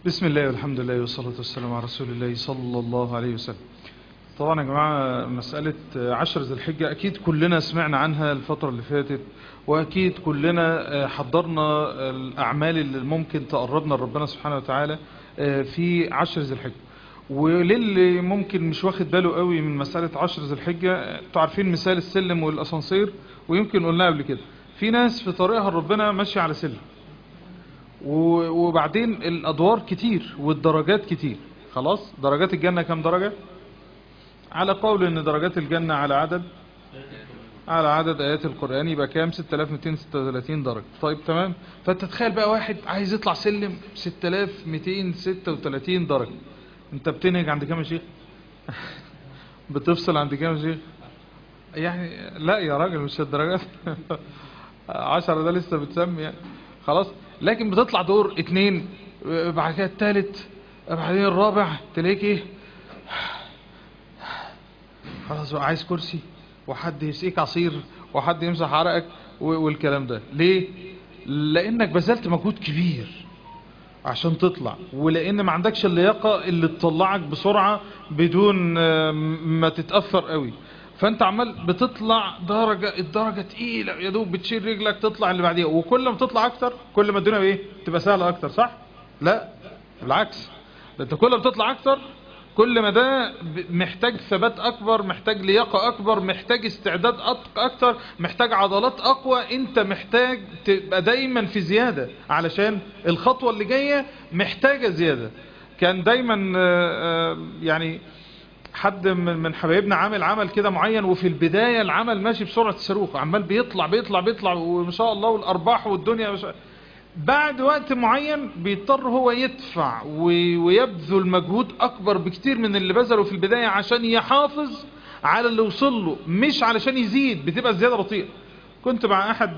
بسم الله والحمد لله والصلاة والسلام على رسول الله صلى الله عليه وسلم طبعا يا جماعة مسألة عشر ذي الحجة أكيد كلنا سمعنا عنها الفترة اللي فاتت وأكيد كلنا حضرنا الأعمال اللي ممكن تقربنا لربنا سبحانه وتعالى في عشر ذي الحجة وللي ممكن مش واخد باله قوي من مسألة عشر ذي الحجة انتوا عارفين مثال السلم والأسانسير ويمكن قلناها قبل كده في ناس في طريقها ربنا ماشي على سلم وبعدين الأدوار كتير والدرجات كتير خلاص درجات الجنة كم درجة على قول ان درجات الجنة على عدد على عدد آيات القرآن يبقى كام 6236 درجة طيب تمام فانت تخيل بقى واحد عايز يطلع سلم 6236 درجة انت بتنهج عند كام يا شيخ بتفصل عند كام يا شيخ يعني لا يا راجل مش الدرجات عشرة ده لسه بتسمي يعني خلاص لكن بتطلع دور اتنين بعد كده التالت بعدين الرابع تلاقيك ايه خلاص بقى عايز كرسي وحد يسقيك عصير وحد يمسح عرقك والكلام ده ليه لانك بذلت مجهود كبير عشان تطلع ولان ما عندكش اللياقة اللي تطلعك بسرعة بدون ما تتأثر قوي فانت عمال بتطلع درجة الدرجة تقيلة يا دوب بتشيل رجلك تطلع اللي بعديها وكل ما تطلع اكتر كل ما الدنيا ايه تبقى سهلة اكتر صح لا بالعكس ده انت كل ما بتطلع اكتر كل ما ده محتاج ثبات اكبر محتاج لياقة اكبر محتاج استعداد اكتر محتاج عضلات اقوى انت محتاج تبقى دايما في زيادة علشان الخطوة اللي جاية محتاجة زيادة كان دايما يعني حد من حبايبنا عامل عمل كده معين وفي البداية العمل ماشي بسرعة الصاروخ عمال بيطلع بيطلع بيطلع وما شاء الله والارباح والدنيا مش... بعد وقت معين بيضطر هو يدفع ويبذل مجهود اكبر بكتير من اللي بذله في البداية عشان يحافظ على اللي وصل له مش علشان يزيد بتبقى الزيادة بطيئة كنت مع احد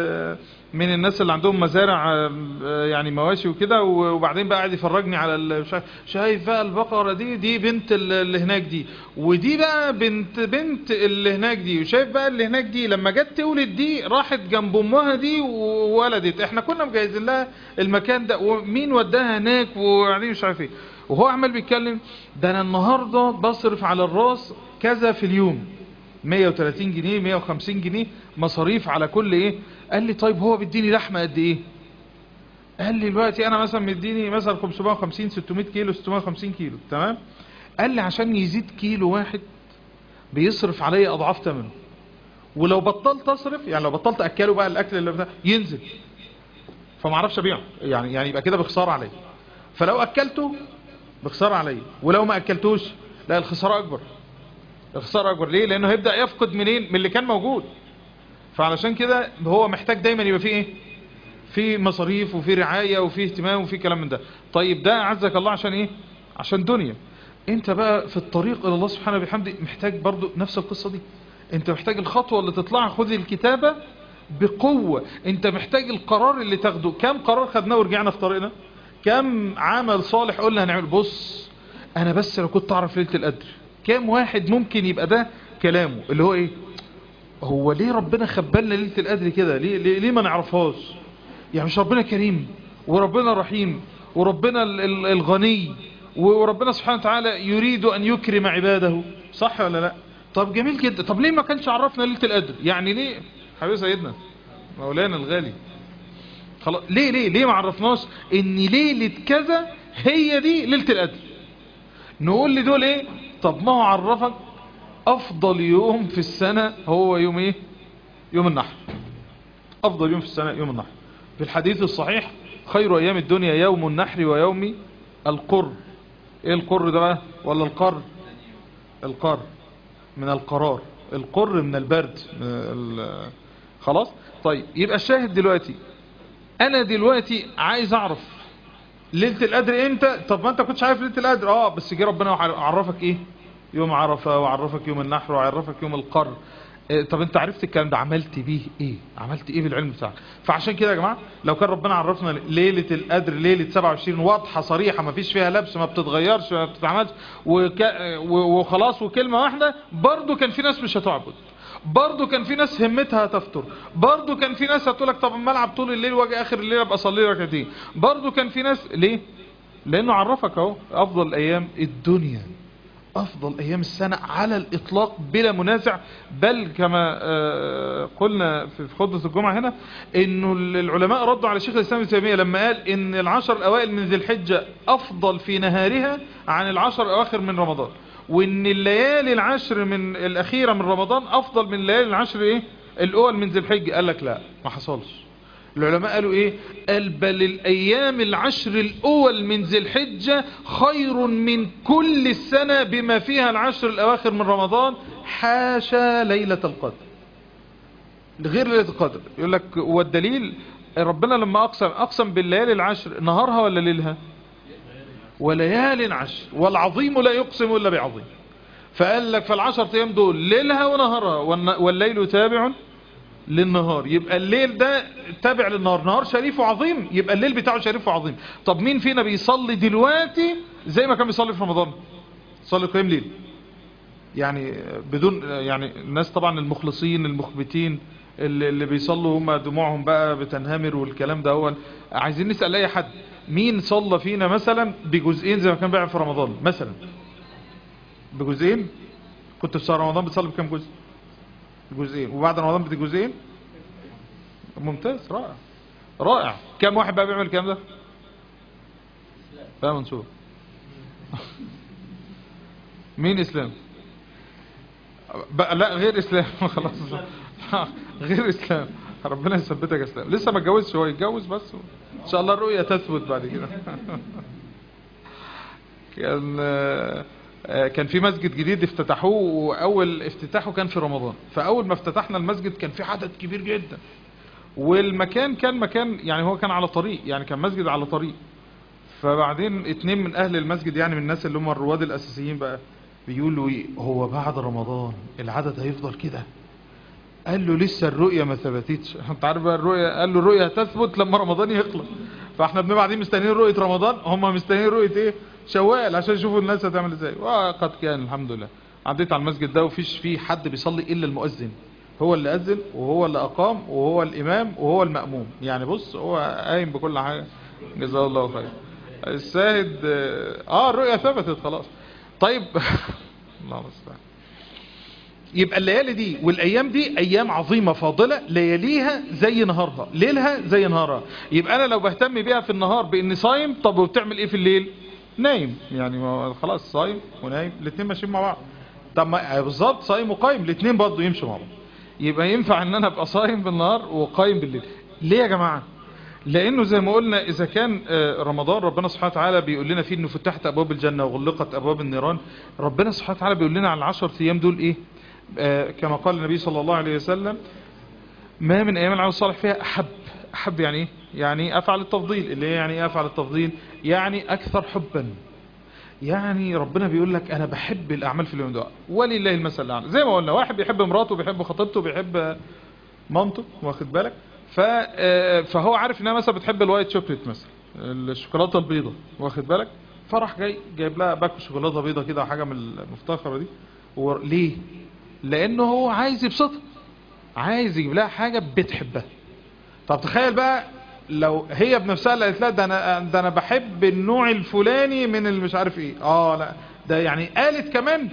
من الناس اللي عندهم مزارع يعني مواشي وكده وبعدين بقى قاعد يفرجني على شايف بقى البقرة دي دي بنت اللي هناك دي ودي بقى بنت بنت اللي هناك دي وشايف بقى اللي هناك دي لما جت تولد دي راحت جنب امها دي وولدت احنا كنا مجهزين لها المكان ده ومين وداها هناك وبعدين مش عارف ايه وهو عمال بيتكلم ده انا النهارده بصرف على الراس كذا في اليوم 130 جنيه 150 جنيه مصاريف على كل ايه قال لي طيب هو بيديني لحمه قد ايه قال لي دلوقتي انا مثلا مديني مثلا 550 600 كيلو 650 كيلو تمام قال لي عشان يزيد كيلو واحد بيصرف عليا اضعاف ثمنه ولو بطلت اصرف يعني لو بطلت اكله بقى الاكل اللي بتاع ينزل فما اعرفش ابيعه يعني يعني يبقى كده بخساره عليا فلو اكلته بخساره عليا ولو ما اكلتوش لا الخساره اكبر الخساره اكبر ليه لانه هيبدا يفقد منين من اللي كان موجود فعلشان كده هو محتاج دايما يبقى فيه ايه في مصاريف وفي رعاية وفي اهتمام وفي كلام من ده طيب ده اعزك الله عشان ايه عشان دنيا انت بقى في الطريق الى الله سبحانه وبحمده محتاج برضو نفس القصة دي انت محتاج الخطوة اللي تطلع خذ الكتابة بقوة انت محتاج القرار اللي تاخده كم قرار خدناه ورجعنا في طريقنا كم عمل صالح قلنا هنعمل بص انا بس لو كنت اعرف ليلة القدر كام واحد ممكن يبقى ده كلامه اللي هو ايه هو ليه ربنا خبلنا ليلة القدر كده ليه, ليه, ليه ما نعرفهاش يعني مش ربنا كريم وربنا رحيم وربنا الغني وربنا سبحانه وتعالى يريد ان يكرم عباده صح ولا لا طب جميل جدا طب ليه ما كانش عرفنا ليلة القدر يعني ليه حبيب سيدنا مولانا الغالي خلاص ليه ليه ليه ما عرفناش ان ليلة كذا هي دي ليلة القدر نقول لدول ايه طب ما هو عرفك افضل يوم في السنة هو يوم ايه يوم النحر افضل يوم في السنة يوم النحر في الحديث الصحيح خير ايام الدنيا يوم النحر ويوم القر ايه القر ده بقى ولا القر القر من القرار القر من البرد من خلاص طيب يبقى الشاهد دلوقتي انا دلوقتي عايز اعرف ليلة القدر امتى طب ما انت كنتش عارف ليلة القدر اه بس جه ربنا عرفك ايه يوم عرفة وعرفك يوم النحر وعرفك يوم القر إيه طب انت عرفت الكلام ده عملت بيه ايه عملت ايه بالعلم بتاعك فعشان كده يا جماعة لو كان ربنا عرفنا ليلة القدر ليلة 27 واضحة صريحة ما فيش فيها لبس ما بتتغيرش ما بتتعملش وك... وخلاص وكلمة واحدة برضو كان في ناس مش هتعبد برضو كان في ناس همتها هتفطر برضو كان في ناس هتقول لك طب اما العب طول الليل واجي اخر الليل ابقى اصلي ركعتين برضو كان في ناس ليه لانه عرفك اهو افضل ايام الدنيا افضل ايام السنة على الاطلاق بلا منازع بل كما آه، قلنا في خطبة الجمعة هنا انه العلماء ردوا على شيخ الاسلام ابن تيمية لما قال ان العشر الاوائل من ذي الحجة افضل في نهارها عن العشر الاواخر من رمضان وان الليالي العشر من الاخيرة من رمضان افضل من الليالي العشر ايه الاول من ذي الحجة قال لك لا ما حصلش العلماء قالوا ايه قال بل الايام العشر الاول من ذي الحجة خير من كل السنة بما فيها العشر الاواخر من رمضان حاشا ليلة القدر غير ليلة القدر يقول لك والدليل ربنا لما اقسم اقسم بالليالي العشر نهارها ولا ليلها وليال عشر والعظيم لا يقسم الا بعظيم فقال لك فالعشر ايام دول ليلها ونهارها والن- والليل تابع للنهار يبقى الليل ده تابع للنهار نهار شريف وعظيم يبقى الليل بتاعه شريف وعظيم طب مين فينا بيصلي دلوقتي زي ما كان بيصلي في رمضان صلي قيام ليل يعني بدون يعني الناس طبعا المخلصين المخبتين اللي اللي بيصلوا هم دموعهم بقى بتنهمر والكلام ده هو عايزين نسأل اي حد مين صلى فينا مثلا بجزئين زي ما كان بيعمل في رمضان مثلا بجزئين كنت في شهر رمضان بتصلي بكام جزء جزئين وبعد رمضان بدي جزئين ممتاز رائع رائع كم واحد بقى بيعمل الكلام ده لا منصور مين اسلام بقى لا غير اسلام خلاص غير اسلام ربنا يثبتك يا اسلام لسه ما اتجوزش هو يتجوز بس ان شاء الله الرؤيه تثبت بعد كده كان آه، كان في مسجد جديد افتتحوه واول افتتاحه كان في رمضان فاول ما افتتحنا المسجد كان في عدد كبير جدا والمكان كان مكان يعني هو كان على طريق يعني كان مسجد على طريق فبعدين اتنين من اهل المسجد يعني من الناس اللي هم الرواد الاساسيين بقى بيقولوا ايه هو بعد رمضان العدد هيفضل كده قال له لسه الرؤية ما ثبتتش انت عارف بقى الرؤية قال له الرؤية هتثبت لما رمضان يخلص فاحنا بنبقى قاعدين مستنيين رؤية رمضان هم مستنيين رؤية ايه شوال عشان يشوفوا الناس هتعمل ازاي وقد كان الحمد لله عديت على المسجد ده وفيش فيه حد بيصلي الا المؤذن هو اللي أذن وهو اللي أقام وهو الإمام وهو المأموم يعني بص هو قايم بكل حاجة جزاه الله خير الشاهد اه الرؤية ثبتت خلاص طيب الله المستعان يبقى الليالي دي والايام دي ايام عظيمة فاضلة لياليها زي نهارها ليلها زي نهارها يبقى انا لو بهتم بيها في النهار باني صايم طب وبتعمل ايه في الليل نايم يعني ما خلاص صايم ونايم الاثنين ماشيين مع بعض طب ما بالظبط صايم وقايم الاثنين برضه يمشوا مع بعض يبقى ينفع ان انا ابقى صايم بالنهار وقايم بالليل ليه يا جماعة لانه زي ما قلنا اذا كان رمضان ربنا سبحانه وتعالى بيقول لنا فيه انه فتحت ابواب الجنة وغلقت ابواب النيران ربنا سبحانه وتعالى بيقول لنا على العشر ايام دول ايه آه كما قال النبي صلى الله عليه وسلم ما من ايام العمل الصالح فيها احب احب يعني ايه يعني افعل التفضيل اللي هي يعني ايه افعل التفضيل يعني اكثر حبا يعني ربنا بيقول لك انا بحب الاعمال في اليوم ده ولله المثل الاعلى زي ما قلنا واحد بيحب مراته بيحب خطيبته بيحب مامته واخد بالك ف فهو عارف انها مثلا بتحب الوايت شوكليت مثلا الشوكولاته البيضاء واخد بالك فراح جاي جايب لها باكو شوكولاته بيضاء كده حاجه من المفتخره دي وليه لانه هو عايز يبسطها عايز يجيب لها حاجه بتحبها طب تخيل بقى لو هي بنفسها اللي قالت لها ده انا ده انا بحب النوع الفلاني من اللي مش عارف ايه اه لا ده يعني قالت كمان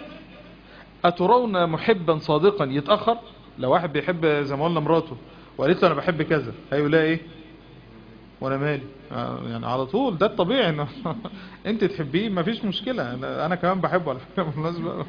اترون محبا صادقا يتاخر لو واحد بيحب زي ما قلنا مراته وقالت له انا بحب كذا هيقول لها ايه وانا مالي آه يعني على طول ده الطبيعي انه انت تحبيه مفيش مشكله انا, أنا كمان بحبه على فكره بالمناسبه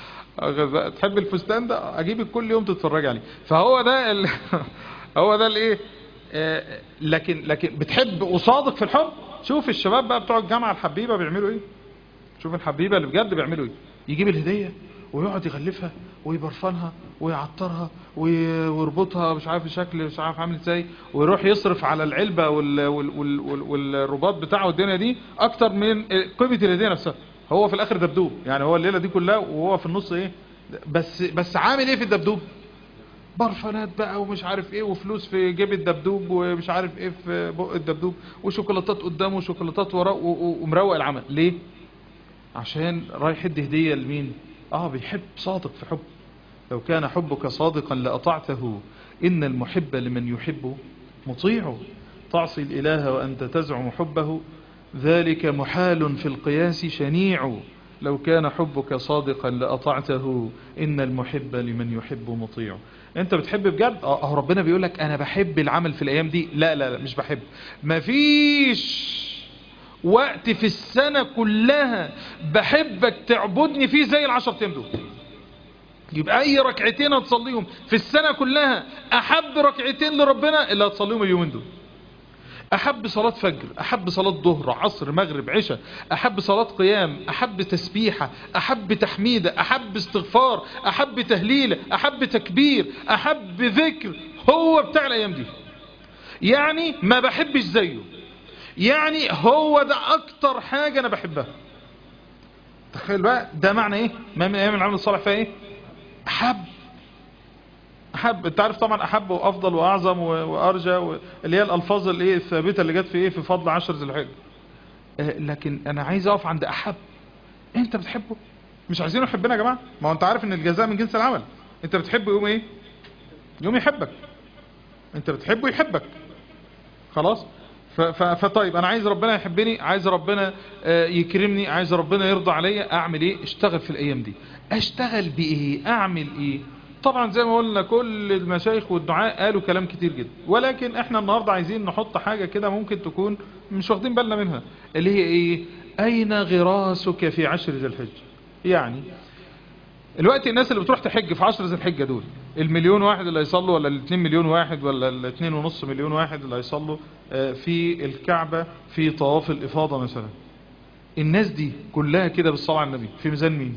تحب الفستان ده اجيبك كل يوم تتفرج عليه فهو ده ال... هو ده الايه آه لكن لكن بتحب وصادق في الحب شوف الشباب بقى بتوع الجامعه الحبيبه بيعملوا ايه شوف الحبيبه اللي بجد بيعملوا ايه يجيب الهديه ويقعد يغلفها ويبرفنها ويعطرها ويربطها مش عارف شكل مش عارف عامل ازاي ويروح يصرف على العلبه وال وال وال وال والرباط بتاعه الدنيا دي اكتر من قيمه الهديه نفسها هو في الاخر دبدوب يعني هو الليله دي كلها وهو في النص ايه بس بس عامل ايه في الدبدوب برفانات بقى ومش عارف ايه وفلوس في جيب الدبدوب ومش عارف ايه في بق الدبدوب وشوكولاتات قدامه وشوكولاتات وراه ومروق العمل ليه عشان رايح يدي هديه لمين اه بيحب صادق في حب لو كان حبك صادقا لأطعته إن المحب لمن يحبه مطيعه تعصي الإله وأنت تزعم حبه ذلك محال في القياس شنيع لو كان حبك صادقا لأطعته إن المحب لمن يحب مطيع انت بتحب بجد اه ربنا بيقول لك انا بحب العمل في الايام دي لا لا لا مش بحب مفيش وقت في السنة كلها بحبك تعبدني فيه زي العشر ايام دول يبقى اي ركعتين هتصليهم في السنة كلها احب ركعتين لربنا اللي هتصليهم اليومين دول احب صلاة فجر احب صلاة ظهر عصر مغرب عشاء احب صلاة قيام احب تسبيحة احب تحميدة احب استغفار احب تهليلة احب تكبير احب ذكر هو بتاع الايام دي يعني ما بحبش زيه يعني هو ده اكتر حاجة انا بحبها تخيل بقى ده معنى ايه ما من ايام العمل الصالح فيها ايه احب احب انت عارف طبعا احب وافضل واعظم وارجى و... اللي هي الالفاظ الايه الثابته اللي جت في ايه في فضل عشر ذي الحجه آه لكن انا عايز اقف عند احب انت بتحبه مش عايزينه يحبنا يا جماعه ما هو انت عارف ان الجزاء من جنس العمل انت بتحبه يوم ايه يوم يحبك انت بتحبه يحبك خلاص ف... ف... فطيب انا عايز ربنا يحبني عايز ربنا آه يكرمني عايز ربنا يرضى عليا اعمل ايه اشتغل في الايام دي اشتغل بايه اعمل ايه طبعا زي ما قلنا كل المشايخ والدعاء قالوا كلام كتير جدا ولكن احنا النهاردة عايزين نحط حاجة كده ممكن تكون مش واخدين بالنا منها اللي هي ايه اين غراسك في عشر ذي الحجة يعني الوقت الناس اللي بتروح تحج في عشر ذي الحجة دول المليون واحد اللي هيصلوا ولا الاتنين مليون واحد ولا الاتنين ونص مليون واحد اللي هيصلوا في الكعبة في طواف الافاضة مثلا الناس دي كلها كده بالصلاة على النبي في ميزان مين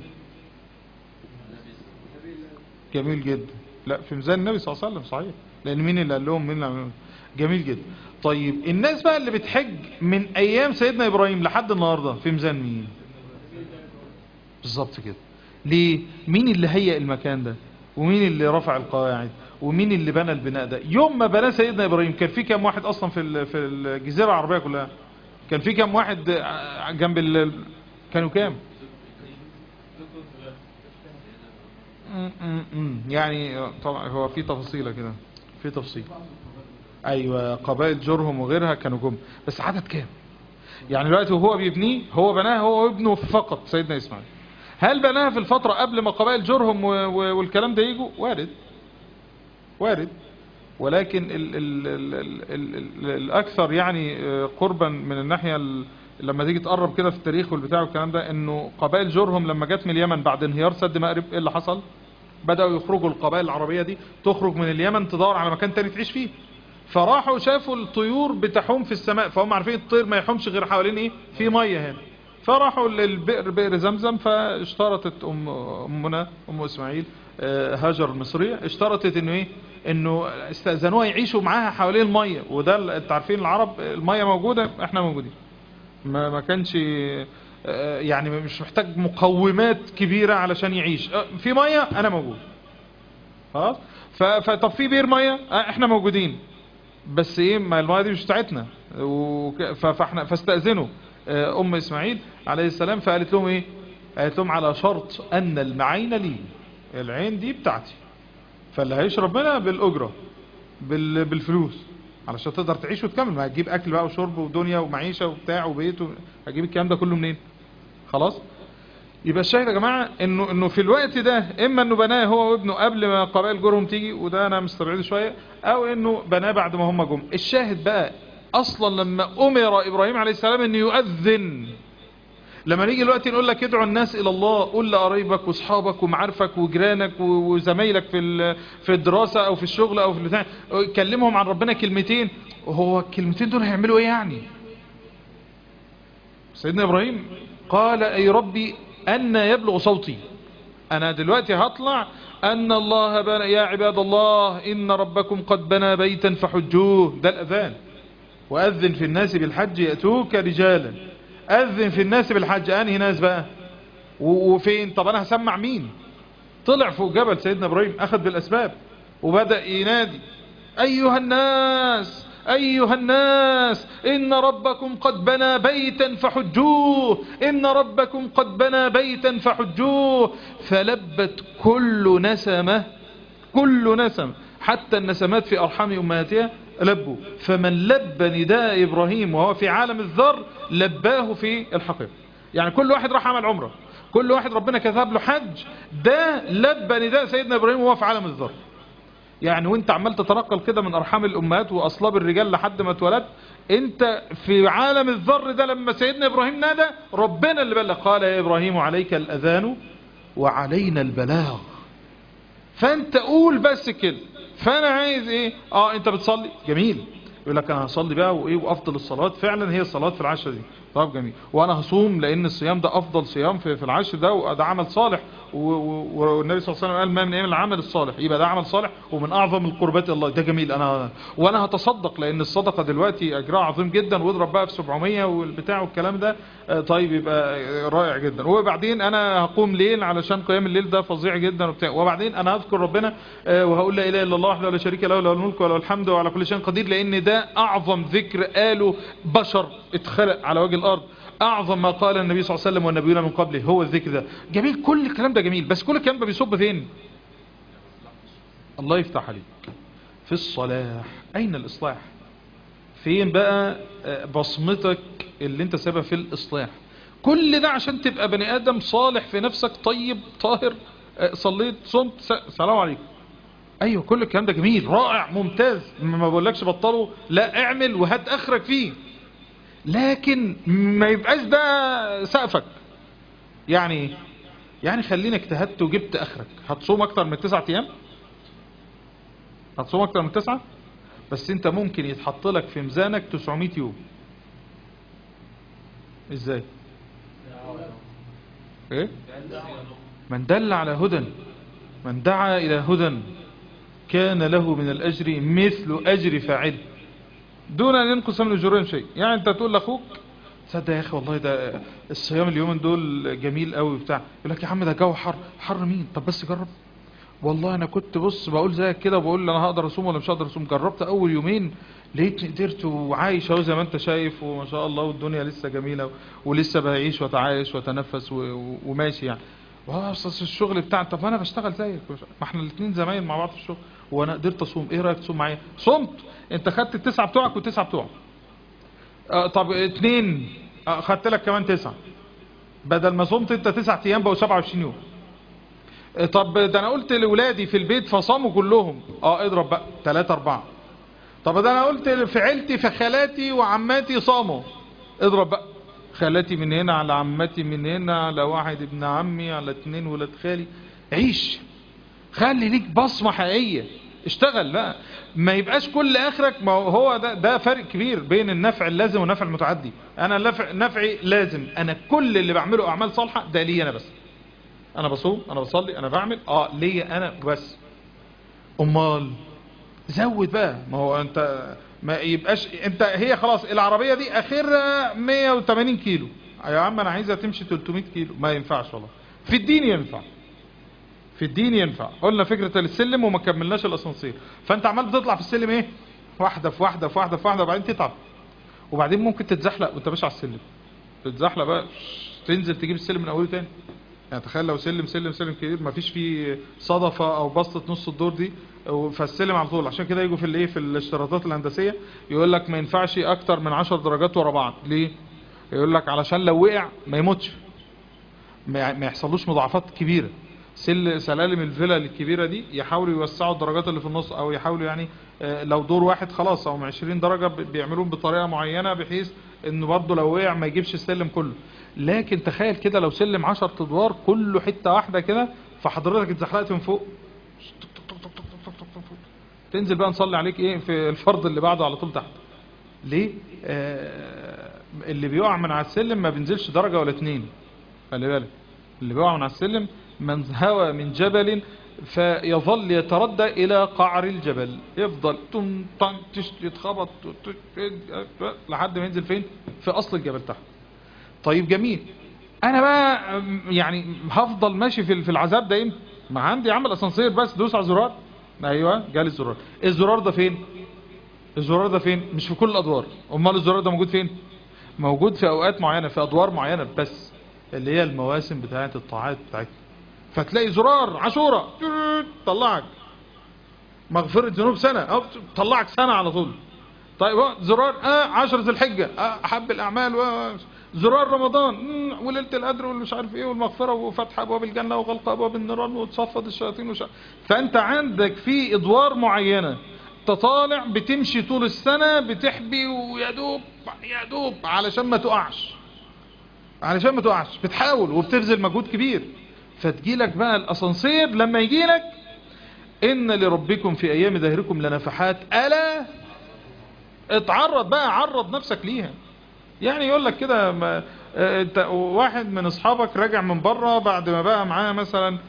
جميل جدا لا في ميزان النبي صلى الله عليه وسلم صحيح لان مين اللي قال لهم مين اللي عملهم جميل جدا طيب الناس بقى اللي بتحج من ايام سيدنا ابراهيم لحد النهارده في ميزان مين بالظبط كده ليه مين اللي هيئ المكان ده ومين اللي رفع القواعد ومين اللي بنى البناء ده يوم ما بنى سيدنا ابراهيم كان في كام واحد اصلا في في الجزيره العربيه كلها كان في كام واحد جنب ال... كانوا كام يعني طبعا هو في تفاصيله كده في تفصيل ايوه قبائل جرهم وغيرها كانوا جم بس عدد كام يعني دلوقتي وهو بيبنيه هو بناها هو وابنه فقط سيدنا اسماعيل هل بناها في الفترة قبل ما قبائل جرهم والكلام ده يجوا وارد وارد ولكن ال ال ال ال ال ال الاكثر يعني قربا من الناحية لما تيجي تقرب كده في التاريخ والبتاع والكلام ده انه قبائل جرهم لما جت من اليمن بعد انهيار سد مأرب ايه اللي حصل بدأوا يخرجوا القبائل العربية دي تخرج من اليمن تدور على مكان تاني تعيش فيه فراحوا شافوا الطيور بتحوم في السماء فهم عارفين الطير ما يحومش غير حوالين ايه في مية هنا فراحوا للبئر بئر زمزم فاشترطت ام امنا ام اسماعيل هاجر المصرية اشترطت انه ايه انه استأذنوها يعيشوا معاها حوالين المية وده انت عارفين العرب المية موجودة احنا موجودين ما ما كانش يعني مش محتاج مقومات كبيرة علشان يعيش في مية انا موجود خلاص فطب في بير مية احنا موجودين بس ايه ما المية دي مش بتاعتنا فاحنا فاستأذنوا ام اسماعيل عليه السلام فقالت لهم ايه قالت لهم على شرط ان المعين لي العين دي بتاعتي فاللي هيشرب منها بالاجرة بالفلوس علشان تقدر تعيش وتكمل ما هتجيب اكل بقى وشرب ودنيا ومعيشة وبتاع وبيت هتجيب الكلام ده كله منين خلاص يبقى الشاهد يا جماعة انه انه في الوقت ده اما انه بناه هو وابنه قبل ما قبائل جرهم تيجي وده انا مستبعده شوية او انه بناه بعد ما هم جم الشاهد بقى اصلا لما امر ابراهيم عليه السلام انه يؤذن لما نيجي دلوقتي نقول لك ادعو الناس الى الله قول لقرايبك واصحابك ومعارفك وجيرانك وزمايلك في في الدراسة او في الشغل او في البتاع كلمهم عن ربنا كلمتين هو الكلمتين دول هيعملوا ايه يعني سيدنا ابراهيم قال اي ربي ان يبلغ صوتي انا دلوقتي هطلع ان الله بنى يا عباد الله ان ربكم قد بنى بيتا فحجوه ده الاذان واذن في الناس بالحج يأتوك رجالا اذن في الناس بالحج انهي ناس بقى وفين طب انا هسمع مين طلع فوق جبل سيدنا ابراهيم اخذ بالاسباب وبدأ ينادي ايها الناس ايها الناس ان ربكم قد بنى بيتا فحجوه ان ربكم قد بنى بيتا فحجوه فلبت كل نسمة كل نسمة حتى النسمات في ارحام امهاتها لبوا فمن لب نداء إبراهيم وهو في عالم الذر لباه في الحقيقة يعني كل واحد راح عمل عمره كل واحد ربنا كتب له حج ده لبى نداء سيدنا إبراهيم وهو في عالم الذر يعني وانت عمال تتنقل كده من أرحام الأمهات وأصلاب الرجال لحد ما اتولدت انت في عالم الذر ده لما سيدنا إبراهيم نادى ربنا اللي بلغ قال يا إبراهيم عليك الأذان وعلينا البلاغ فانت قول بس كده فانا عايز ايه اه انت بتصلي جميل يقول لك انا هصلي بقى وايه وافضل الصلاه فعلا هي الصلاه في العشر دي طب جميل وانا هصوم لان الصيام ده افضل صيام في, في العشر ده وده عمل صالح و- و- والنبي صلى الله عليه وسلم قال ما من ايام العمل الصالح يبقى ده عمل صالح ومن اعظم القربات إلى الله ده جميل انا وانا هتصدق لان الصدقه دلوقتي اجرها عظيم جدا واضرب بقى في 700 والبتاع والكلام ده آه، طيب يبقى آه، رائع جدا وبعدين انا هقوم ليل علشان قيام الليل ده فظيع جدا وبتاع وبعدين انا هذكر ربنا آه، وهقول لا اله الا الله وحده لا شريك له له الملك وله الحمد وعلى كل شيء قدير لان ده اعظم ذكر قاله بشر اتخلق على وجه الارض اعظم ما قال النبي صلى الله عليه وسلم والنبيون من قبله هو الذكر ده جميل كل الكلام ده جميل بس كل الكلام ده بيصب فين الله يفتح عليك في الصلاح اين الاصلاح فين بقى آه، بصمتك اللي انت سبب في الاصلاح كل ده عشان تبقى بني ادم صالح في نفسك طيب طاهر آه، صليت صمت س- سلام عليكم ايوه كل الكلام ده جميل رائع ممتاز ما بقولكش بطله لا اعمل وهات اخرك فيه لكن ما يبقاش ده سقفك يعني ايه؟ يعني خلينا اجتهدت وجبت اخرك هتصوم اكتر من تسعة ايام هتصوم اكتر من تسعة بس انت ممكن يتحط لك في ميزانك 900 يوم ازاي ايه من دل على هدى من دعا الى هدى كان له من الاجر مثل اجر فاعله دون ان ينقص من اجورهم شيء يعني انت تقول لاخوك تصدق يا اخي والله ده الصيام اليومين دول جميل قوي بتاع يقول لك يا عم ده جو حر حر مين طب بس جرب والله انا كنت بص بقول زيك كده وبقول انا هقدر اصوم ولا مش هقدر اصوم جربت اول يومين لقيتني قدرت وعايش اهو زي ما انت شايف وما شاء الله والدنيا لسه جميله ولسه بعيش واتعايش واتنفس و- و- وماشي يعني واه اصل الشغل بتاع طب ما انا بشتغل زيك ما احنا الاثنين زمايل مع بعض في الشغل وانا قدرت اصوم ايه رايك تصوم معايا صمت انت خدت التسعه بتوعك والتسعه بتوعك آه طب اتنين آه خدت لك كمان تسعه بدل ما صمت انت تسعة ايام بقوا 27 يوم آه طب ده انا قلت لاولادي في البيت فصاموا كلهم اه اضرب بقى 3 4 طب ده انا قلت في عيلتي في خالاتي وعماتي صاموا اضرب بقى خالاتي من هنا على عماتي من هنا على واحد ابن عمي على اتنين ولاد خالي عيش خلي ليك بصمة حقيقية اشتغل بقى ما يبقاش كل اخرك ما هو ده ده فرق كبير بين النفع اللازم والنفع المتعدي انا النفع نفعي لازم انا كل اللي بعمله اعمال صالحة ده لي انا بس انا بصوم انا بصلي انا بعمل اه ليا انا بس امال زود بقى ما هو انت ما يبقاش انت هي خلاص العربية دي اخرها 180 كيلو يا عم انا عايزها تمشي 300 كيلو ما ينفعش والله في الدين ينفع في الدين ينفع قلنا فكرة السلم وما كملناش الاسانسير فانت عمال بتطلع في السلم ايه واحدة في واحدة في واحدة في واحدة وبعدين تتعب وبعدين ممكن تتزحلق وانت ماشي على السلم تتزحلق بقى تنزل تجيب السلم من اوله تاني يعني تخيل لو سلم سلم سلم كبير ما فيش فيه صدفة او بسطة نص الدور دي فالسلم على طول عشان كده يجوا في الايه في الاشتراطات الهندسية يقول لك ما ينفعش اكتر من 10 درجات ورا بعض ليه يقول لك علشان لو وقع ما يموتش ما ما يحصلوش مضاعفات كبيرة سل سلالم الفيلا الكبيرة دي يحاولوا يوسعوا الدرجات اللي في النص او يحاولوا يعني آه، لو دور واحد خلاص او من 20 درجة ب- بيعملوهم بطريقة معينة بحيث انه برضه لو وقع ما يجيبش السلم كله لكن تخيل كده لو سلم 10 ادوار كله حتة واحدة كده فحضرتك اتزحلقت من فوق تنزل بقى نصلي عليك ايه في الفرض اللي بعده على طول تحت ليه آه اللي بيقع من على السلم ما بينزلش درجة ولا اتنين خلي بالك اللي بيقع من على السلم من هوى من جبل فيظل يتردى الى قعر الجبل يفضل تم طن تش يتخبط تش- تش- لحد ما ينزل فين في اصل الجبل تحت طيب جميل انا بقى أم، يعني هفضل ماشي في في العذاب ده امتى ما عندي عمل اسانسير بس دوس على الزرار ايوه جالي الزرار الزرار ده فين الزرار ده فين مش في كل الادوار امال الزرار ده موجود فين موجود في اوقات معينه في ادوار معينه بس اللي هي المواسم بتاعه الطاعات بتاعتنا فتلاقي زرار عاشوره طلعك مغفرة ذنوب سنة أو طلعك سنة على طول طيب هو زرار اه عشر ذي الحجة اه احب الاعمال و... زرار رمضان مم، وليلة القدر والمش عارف ايه والمغفرة وفتح ابواب الجنة وغلق ابواب النيران وتصفد الشياطين وش... فانت عندك في ادوار معينة تطالع بتمشي طول السنة بتحبي ويا دوب يا دوب علشان ما تقعش علشان ما تقعش بتحاول وبتبذل مجهود كبير فتجيلك بقى الاسانسير لما يجيلك ان لربكم في ايام دهركم لنفحات الا اتعرض بقى عرض نفسك ليها يعني يقول لك كده ما- آه، انت واحد من اصحابك راجع من بره بعد ما بقى معاه مثلا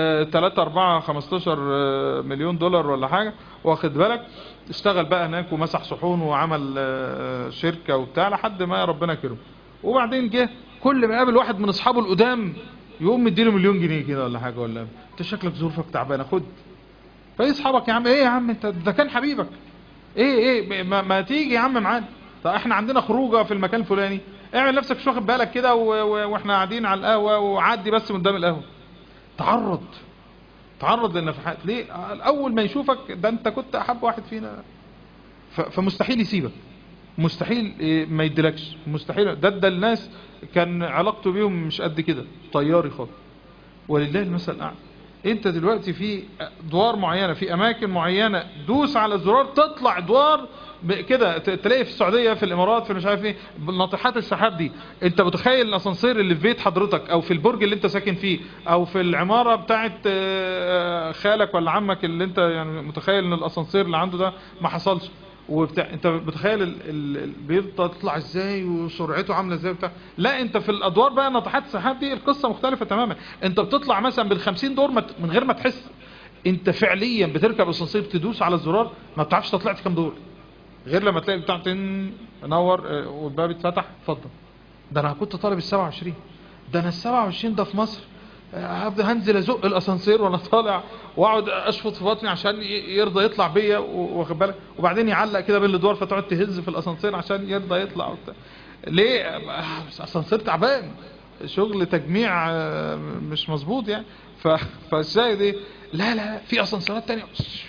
3 4 15 آه، مليون دولار ولا حاجه واخد بالك اشتغل بقى هناك ومسح صحون وعمل آه، شركه وبتاع لحد ما ربنا كرمه وبعدين جه كل ما قابل واحد من اصحابه القدام يقوم مديله مليون جنيه كده ولا حاجه ولا انت شكلك ظروفك تعبانه خد فايه اصحابك يا عم ايه يا عم انت ده كان حبيبك ايه ايه ما, ما تيجي يا عم معانا طب احنا عندنا خروجه في المكان الفلاني اعمل نفسك مش واخد بالك كده و- و- واحنا قاعدين على القهوه وعدي بس من قدام القهوه تعرض تعرض للنفحات ليه اول ما يشوفك ده انت كنت احب واحد فينا ف- فمستحيل يسيبك مستحيل إيه، ما يديلكش مستحيل ده ده الناس كان علاقته بيهم مش قد كده طياري خالص ولله المثل الاعلى انت دلوقتي في ادوار معينه في اماكن معينه دوس على الزرار تطلع ادوار ب- كده ت- تلاقي في السعوديه في الامارات في مش عارف ايه ناطحات السحاب دي انت متخيل الاسانسير اللي في بيت حضرتك او في البرج اللي انت ساكن فيه او في العماره بتاعه آه، خالك ولا عمك اللي انت يعني متخيل ان الاسانسير اللي عنده ده ما حصلش وبتاع انت متخيل ال- ال- البيض تطلع ازاي وسرعته عامله ازاي بتاع لا انت في الادوار بقى ناطحات السحاب دي القصه مختلفه تماما انت بتطلع مثلا بال50 دور ما ت- من غير ما تحس انت فعليا بتركب اسانسير تدوس على الزرار ما بتعرفش طلعت كام دور غير لما تلاقي بتاع تن نور اه، والباب اتفتح اتفضل ده انا كنت طالب ال 27 ده انا ال 27 ده في مصر اه، هبدا هنزل ازق الاسانسير وانا طالع واقعد اشفط في بطني عشان ي- يرضى يطلع بيا و- واخد بالك وبعدين يعلق كده بين الادوار فتقعد تهز في الاسانسير عشان يرضى يطلع وبتاع ليه اه، بس اسانسير تعبان شغل تجميع اه، مش مظبوط يعني ف... فالشاهد ايه لا لا في اسانسيرات تانية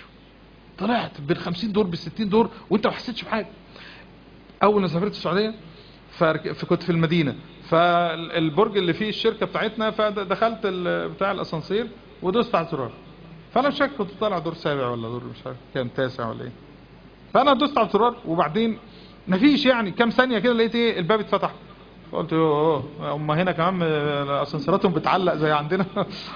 طلعت بال 50 دور بال 60 دور وانت ما حسيتش بحاجه اول ما سافرت السعوديه فرك- فكنت في المدينه فالبرج اللي فيه الشركه بتاعتنا فدخلت ال- بتاع الاسانسير ودوست على الزرار فانا مش فاكر كنت طالع دور سابع ولا دور مش عارف كام تاسع ولا ايه فانا دوست على الزرار وبعدين مفيش يعني كام ثانيه كده لقيت ايه الباب اتفتح قلت يوه هم هنا كمان اسانسيراتهم بتعلق زي عندنا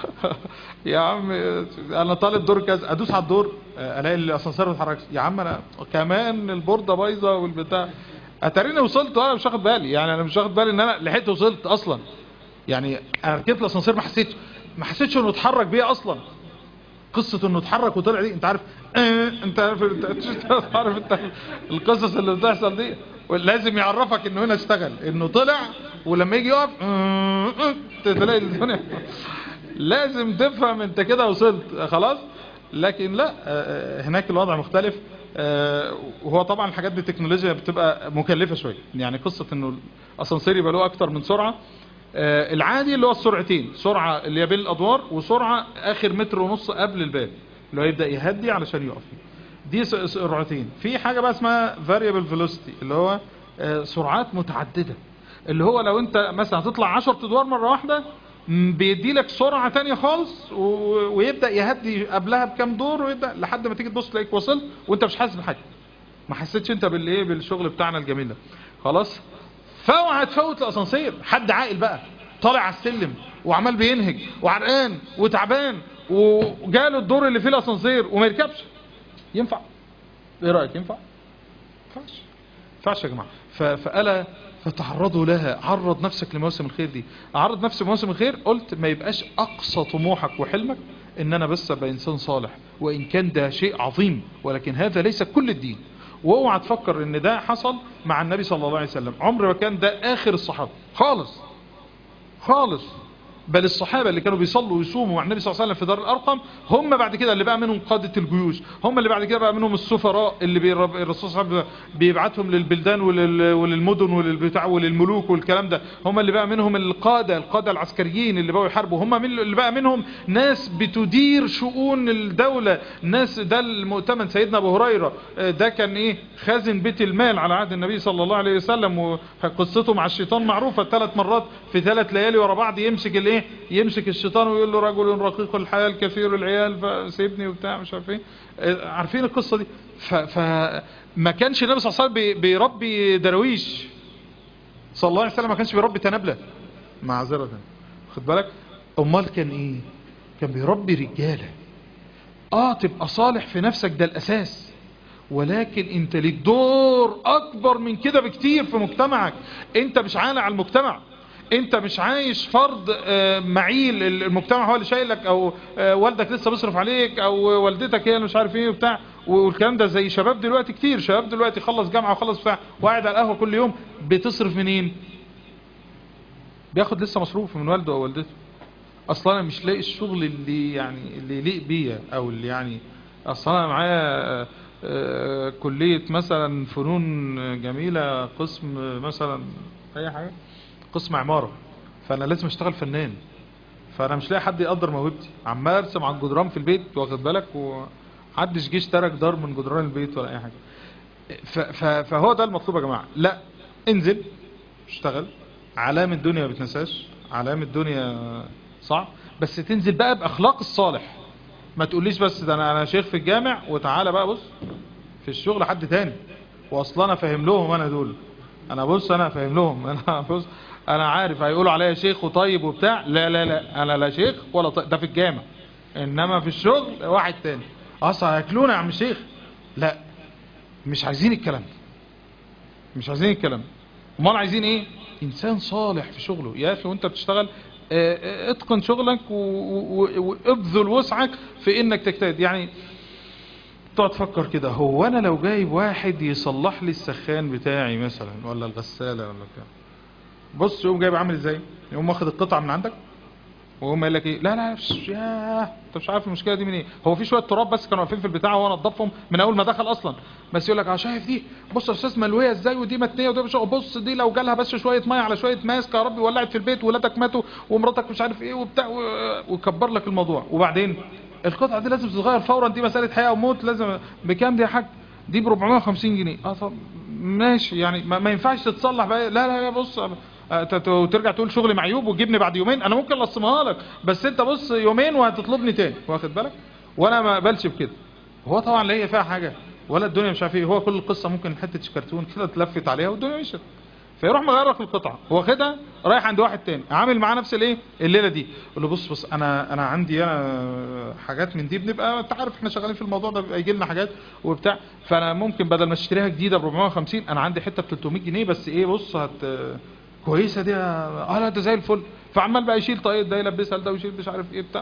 يا عم انا طالب دور كذا ادوس على الدور الاقي الاسانسير ما بيتحركش يا عم انا كمان البورده بايظه والبتاع اتاريني وصلت وانا مش واخد بالي يعني انا مش واخد بالي ان انا لحقت وصلت اصلا يعني انا ركبت الاسانسير ما حسيتش ما حسيتش انه اتحرك بيا اصلا قصة انه اتحرك وطلع دي انت عارف اه انت عارف انت انت عارف انت القصص اللي بتحصل دي لازم يعرفك انه هنا اشتغل انه طلع ولما يجي يقف اه اه تلاقي الدنيا لازم تفهم انت كده وصلت خلاص لكن لا اه هناك الوضع مختلف اه وهو طبعا الحاجات دي التكنولوجيا بتبقى مكلفة شوية يعني قصة انه الاسانسير يبقى له اكتر من سرعة آه، العادي اللي هو السرعتين سرعة اللي هي بين الادوار وسرعة اخر متر ونص قبل الباب اللي هو يبدأ يهدي علشان يقف دي س- سرعتين في حاجة بقى اسمها variable velocity اللي هو آه، سرعات متعددة اللي هو لو انت مثلا هتطلع 10 ادوار مرة واحدة م، بيدي لك سرعة تانية خالص و- ويبدأ يهدي قبلها بكام دور ويبدأ لحد ما تيجي تبص تلاقيك وصلت وانت مش حاسس بحاجة ما حسيتش انت بالايه بالشغل بتاعنا الجميل ده خلاص فاوعى تفوت الاسانسير حد عاقل بقى طالع على السلم وعمال بينهج وعرقان وتعبان وجاله الدور اللي فيه الاسانسير وما يركبش ينفع ايه رايك ينفع ينفعش ينفعش يا جماعه ف- فالا فتعرضوا لها عرض نفسك لمواسم الخير دي اعرض نفسي لمواسم الخير قلت ما يبقاش اقصى طموحك وحلمك ان انا بس ابقى انسان صالح وان كان ده شيء عظيم ولكن هذا ليس كل الدين واوعى تفكر ان ده حصل مع النبي صلى الله عليه وسلم عمر ما كان ده اخر الصحابه خالص خالص بل الصحابة اللي كانوا بيصلوا ويصوموا مع النبي صلى الله عليه وسلم في دار الأرقم هم بعد كده اللي بقى منهم قادة الجيوش هم اللي بعد كده بقى منهم السفراء اللي بيرب... الرسول صلى الله عليه وسلم بيبعتهم للبلدان ولل... وللمدن وللبتاع وللملوك والكلام ده هم اللي بقى منهم القادة القادة العسكريين اللي بقوا يحاربوا هم من اللي بقى منهم ناس بتدير شؤون الدولة ناس ده المؤتمن سيدنا أبو هريرة ده كان ايه خازن بيت المال على عهد النبي صلى الله عليه وسلم وقصته مع الشيطان معروفة ثلاث مرات في ثلاث ليالي ورا بعض يمسك الايه يمسك الشيطان ويقول له رجل رقيق الحياة الكثير العيال فسيبني وبتاع مش عارف ايه عارفين القصة دي فما كانش النبي صلى الله عليه وسلم بيربي درويش صلى الله عليه وسلم ما كانش بيربي تنابلة معذرة خد بالك امال كان ايه كان بيربي رجالة اه تبقى صالح في نفسك ده الاساس ولكن انت ليك دور اكبر من كده بكتير في مجتمعك انت مش عانى على المجتمع انت مش عايش فرض معيل المجتمع هو اللي شايلك او والدك لسه بيصرف عليك او والدتك هي اللي مش عارف ايه وبتاع والكلام ده زي شباب دلوقتي كتير شباب دلوقتي خلص جامعة وخلص بتاع وقاعد على القهوة كل يوم بتصرف منين بياخد لسه مصروف من والده او والدته اصلا انا مش لاقي الشغل اللي يعني اللي يليق بيا او اللي يعني اصلا انا معايا كلية مثلا فنون جميلة قسم مثلا اي حاجة قسم عمارة فانا لازم اشتغل فنان فانا مش لاقي حد يقدر موهبتي عمال ارسم على الجدران في البيت واخد بالك ومحدش جه اشترى جدار من جدران البيت ولا اي حاجة فهو ده المطلوب يا جماعة لا انزل اشتغل علام الدنيا ما بتنساش علام الدنيا صعب بس تنزل بقى باخلاق الصالح ما تقوليش بس ده انا انا شيخ في الجامع وتعالى بقى بص في الشغل حد تاني واصلا انا فاهم لهم انا دول انا بص انا فاهم لهم انا بص انا عارف هيقولوا عليا شيخ وطيب وبتاع لا لا لا انا لا شيخ ولا طيب ده في الجامع انما في الشغل واحد تاني اصلا هياكلونا يا عم شيخ لا مش عايزين الكلام ده مش عايزين الكلام امال عايزين ايه انسان صالح في شغله يا اخي وانت بتشتغل اتقن شغلك وابذل وسعك في انك تجتهد يعني تقعد تفكر كده هو انا لو جايب واحد يصلح لي السخان بتاعي مثلا ولا الغسالة ولا كده بص يقوم جايب عامل ازاي يقوم واخد القطعة من عندك وهم قال لك ايه لا لا يا انت مش عارف المشكله دي من ايه هو في شويه تراب بس كانوا واقفين في البتاع وهو نضفهم من اول ما دخل اصلا بس يقول لك اه شايف دي بص يا استاذ ملويه ازاي ودي متنيه ودي مش بص دي لو جالها بس شويه ميه على شويه ماسك يا ربي ولعت في البيت ولادك ماتوا ومراتك مش عارف ايه وبتاع وكبر لك الموضوع وبعدين القطعه دي لازم تتغير فورا دي مساله حياه وموت لازم بكام دي يا حاج دي ب 450 جنيه اه طب ماشي يعني ما, ما ينفعش تتصلح بقى لا لا لا بص وترجع تقول شغلي معيوب وتجيبني بعد يومين انا ممكن اقسمها لك بس انت بص يومين وهتطلبني تاني واخد بالك وانا ما اقبلش بكده هو طبعا لا هي فيها حاجه ولا الدنيا مش عارف ايه هو كل القصه ممكن حته كرتون كده اتلفت عليها والدنيا مشت فيروح مغير لك القطعه واخدها رايح عند واحد تاني عامل معاه نفس الايه الليله دي يقول له بص بص انا انا عندي انا حاجات من دي بنبقى انت عارف احنا شغالين في الموضوع ده بيبقى يجي لنا حاجات وبتاع فانا ممكن بدل ما اشتريها جديده ب 450 انا عندي حته ب 300 جنيه بس ايه بص هت كويسه دي اه لا ده زي الفل فعمال بقى يشيل طاقية ده يلبسها لده ويشيل مش عارف ايه بتاع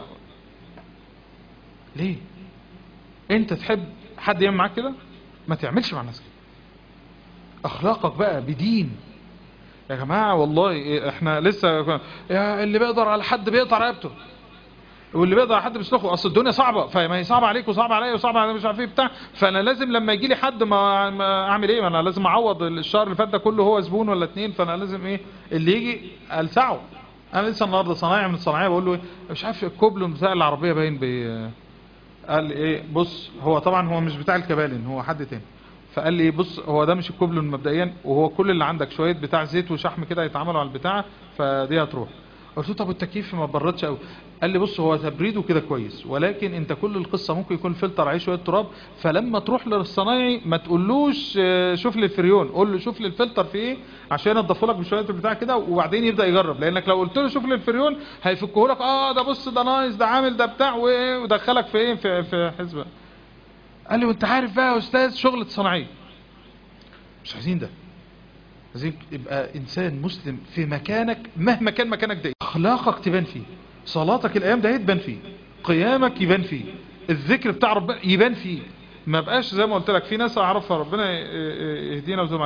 ليه انت تحب حد يعمل معاك كده ما تعملش مع الناس كده اخلاقك بقى بدين يا جماعة والله احنا لسه يا اللي بيقدر على حد بيقطع رقبته واللي بيقدر على حد بيسلخه اصل الدنيا صعبه فما هي صعبه عليك وصعبه عليا وصعبه على مش عارف ايه بتاع فانا لازم لما يجي لي حد ما, ما اعمل ايه ما انا لازم اعوض الشهر اللي فات ده كله هو زبون ولا اتنين فانا لازم ايه اللي يجي السعه انا لسه النهارده صنايعي من الصناعيه بقول له ايه مش عارف الكوبلون بتاع العربيه باين بي قال ايه بص هو طبعا هو مش بتاع الكبالن هو حد تاني فقال لي بص هو ده مش الكوبلون مبدئيا وهو كل اللي عندك شويه بتاع زيت وشحم كده يتعاملوا على البتاع فدي هتروح قلت له طب التكييف ما بردش قوي قال لي بص هو تبريده كده كويس ولكن انت كل القصه ممكن يكون فلتر عليه شويه تراب فلما تروح للصنايعي ما تقولوش شوف لي الفريون قول له شوف لي الفلتر في ايه عشان ينضفه لك بشويه البتاع كده وبعدين يبدا يجرب لانك لو قلت له شوف لي الفريون هيفكه لك اه ده بص ده نايس ده عامل ده بتاع ودخلك في ايه في, في حسبه قال لي وانت عارف بقى يا استاذ شغله صناعيه مش عايزين ده عايزين يبقى انسان مسلم في مكانك مهما كان مكانك ده اخلاقك تبان فيه صلاتك الايام ده تبان فيه قيامك يبان فيه الذكر بتاع ربنا يبان فيه ما بقاش زي ما قلت لك في ناس اعرفها ربنا يهدينا ويزوم علينا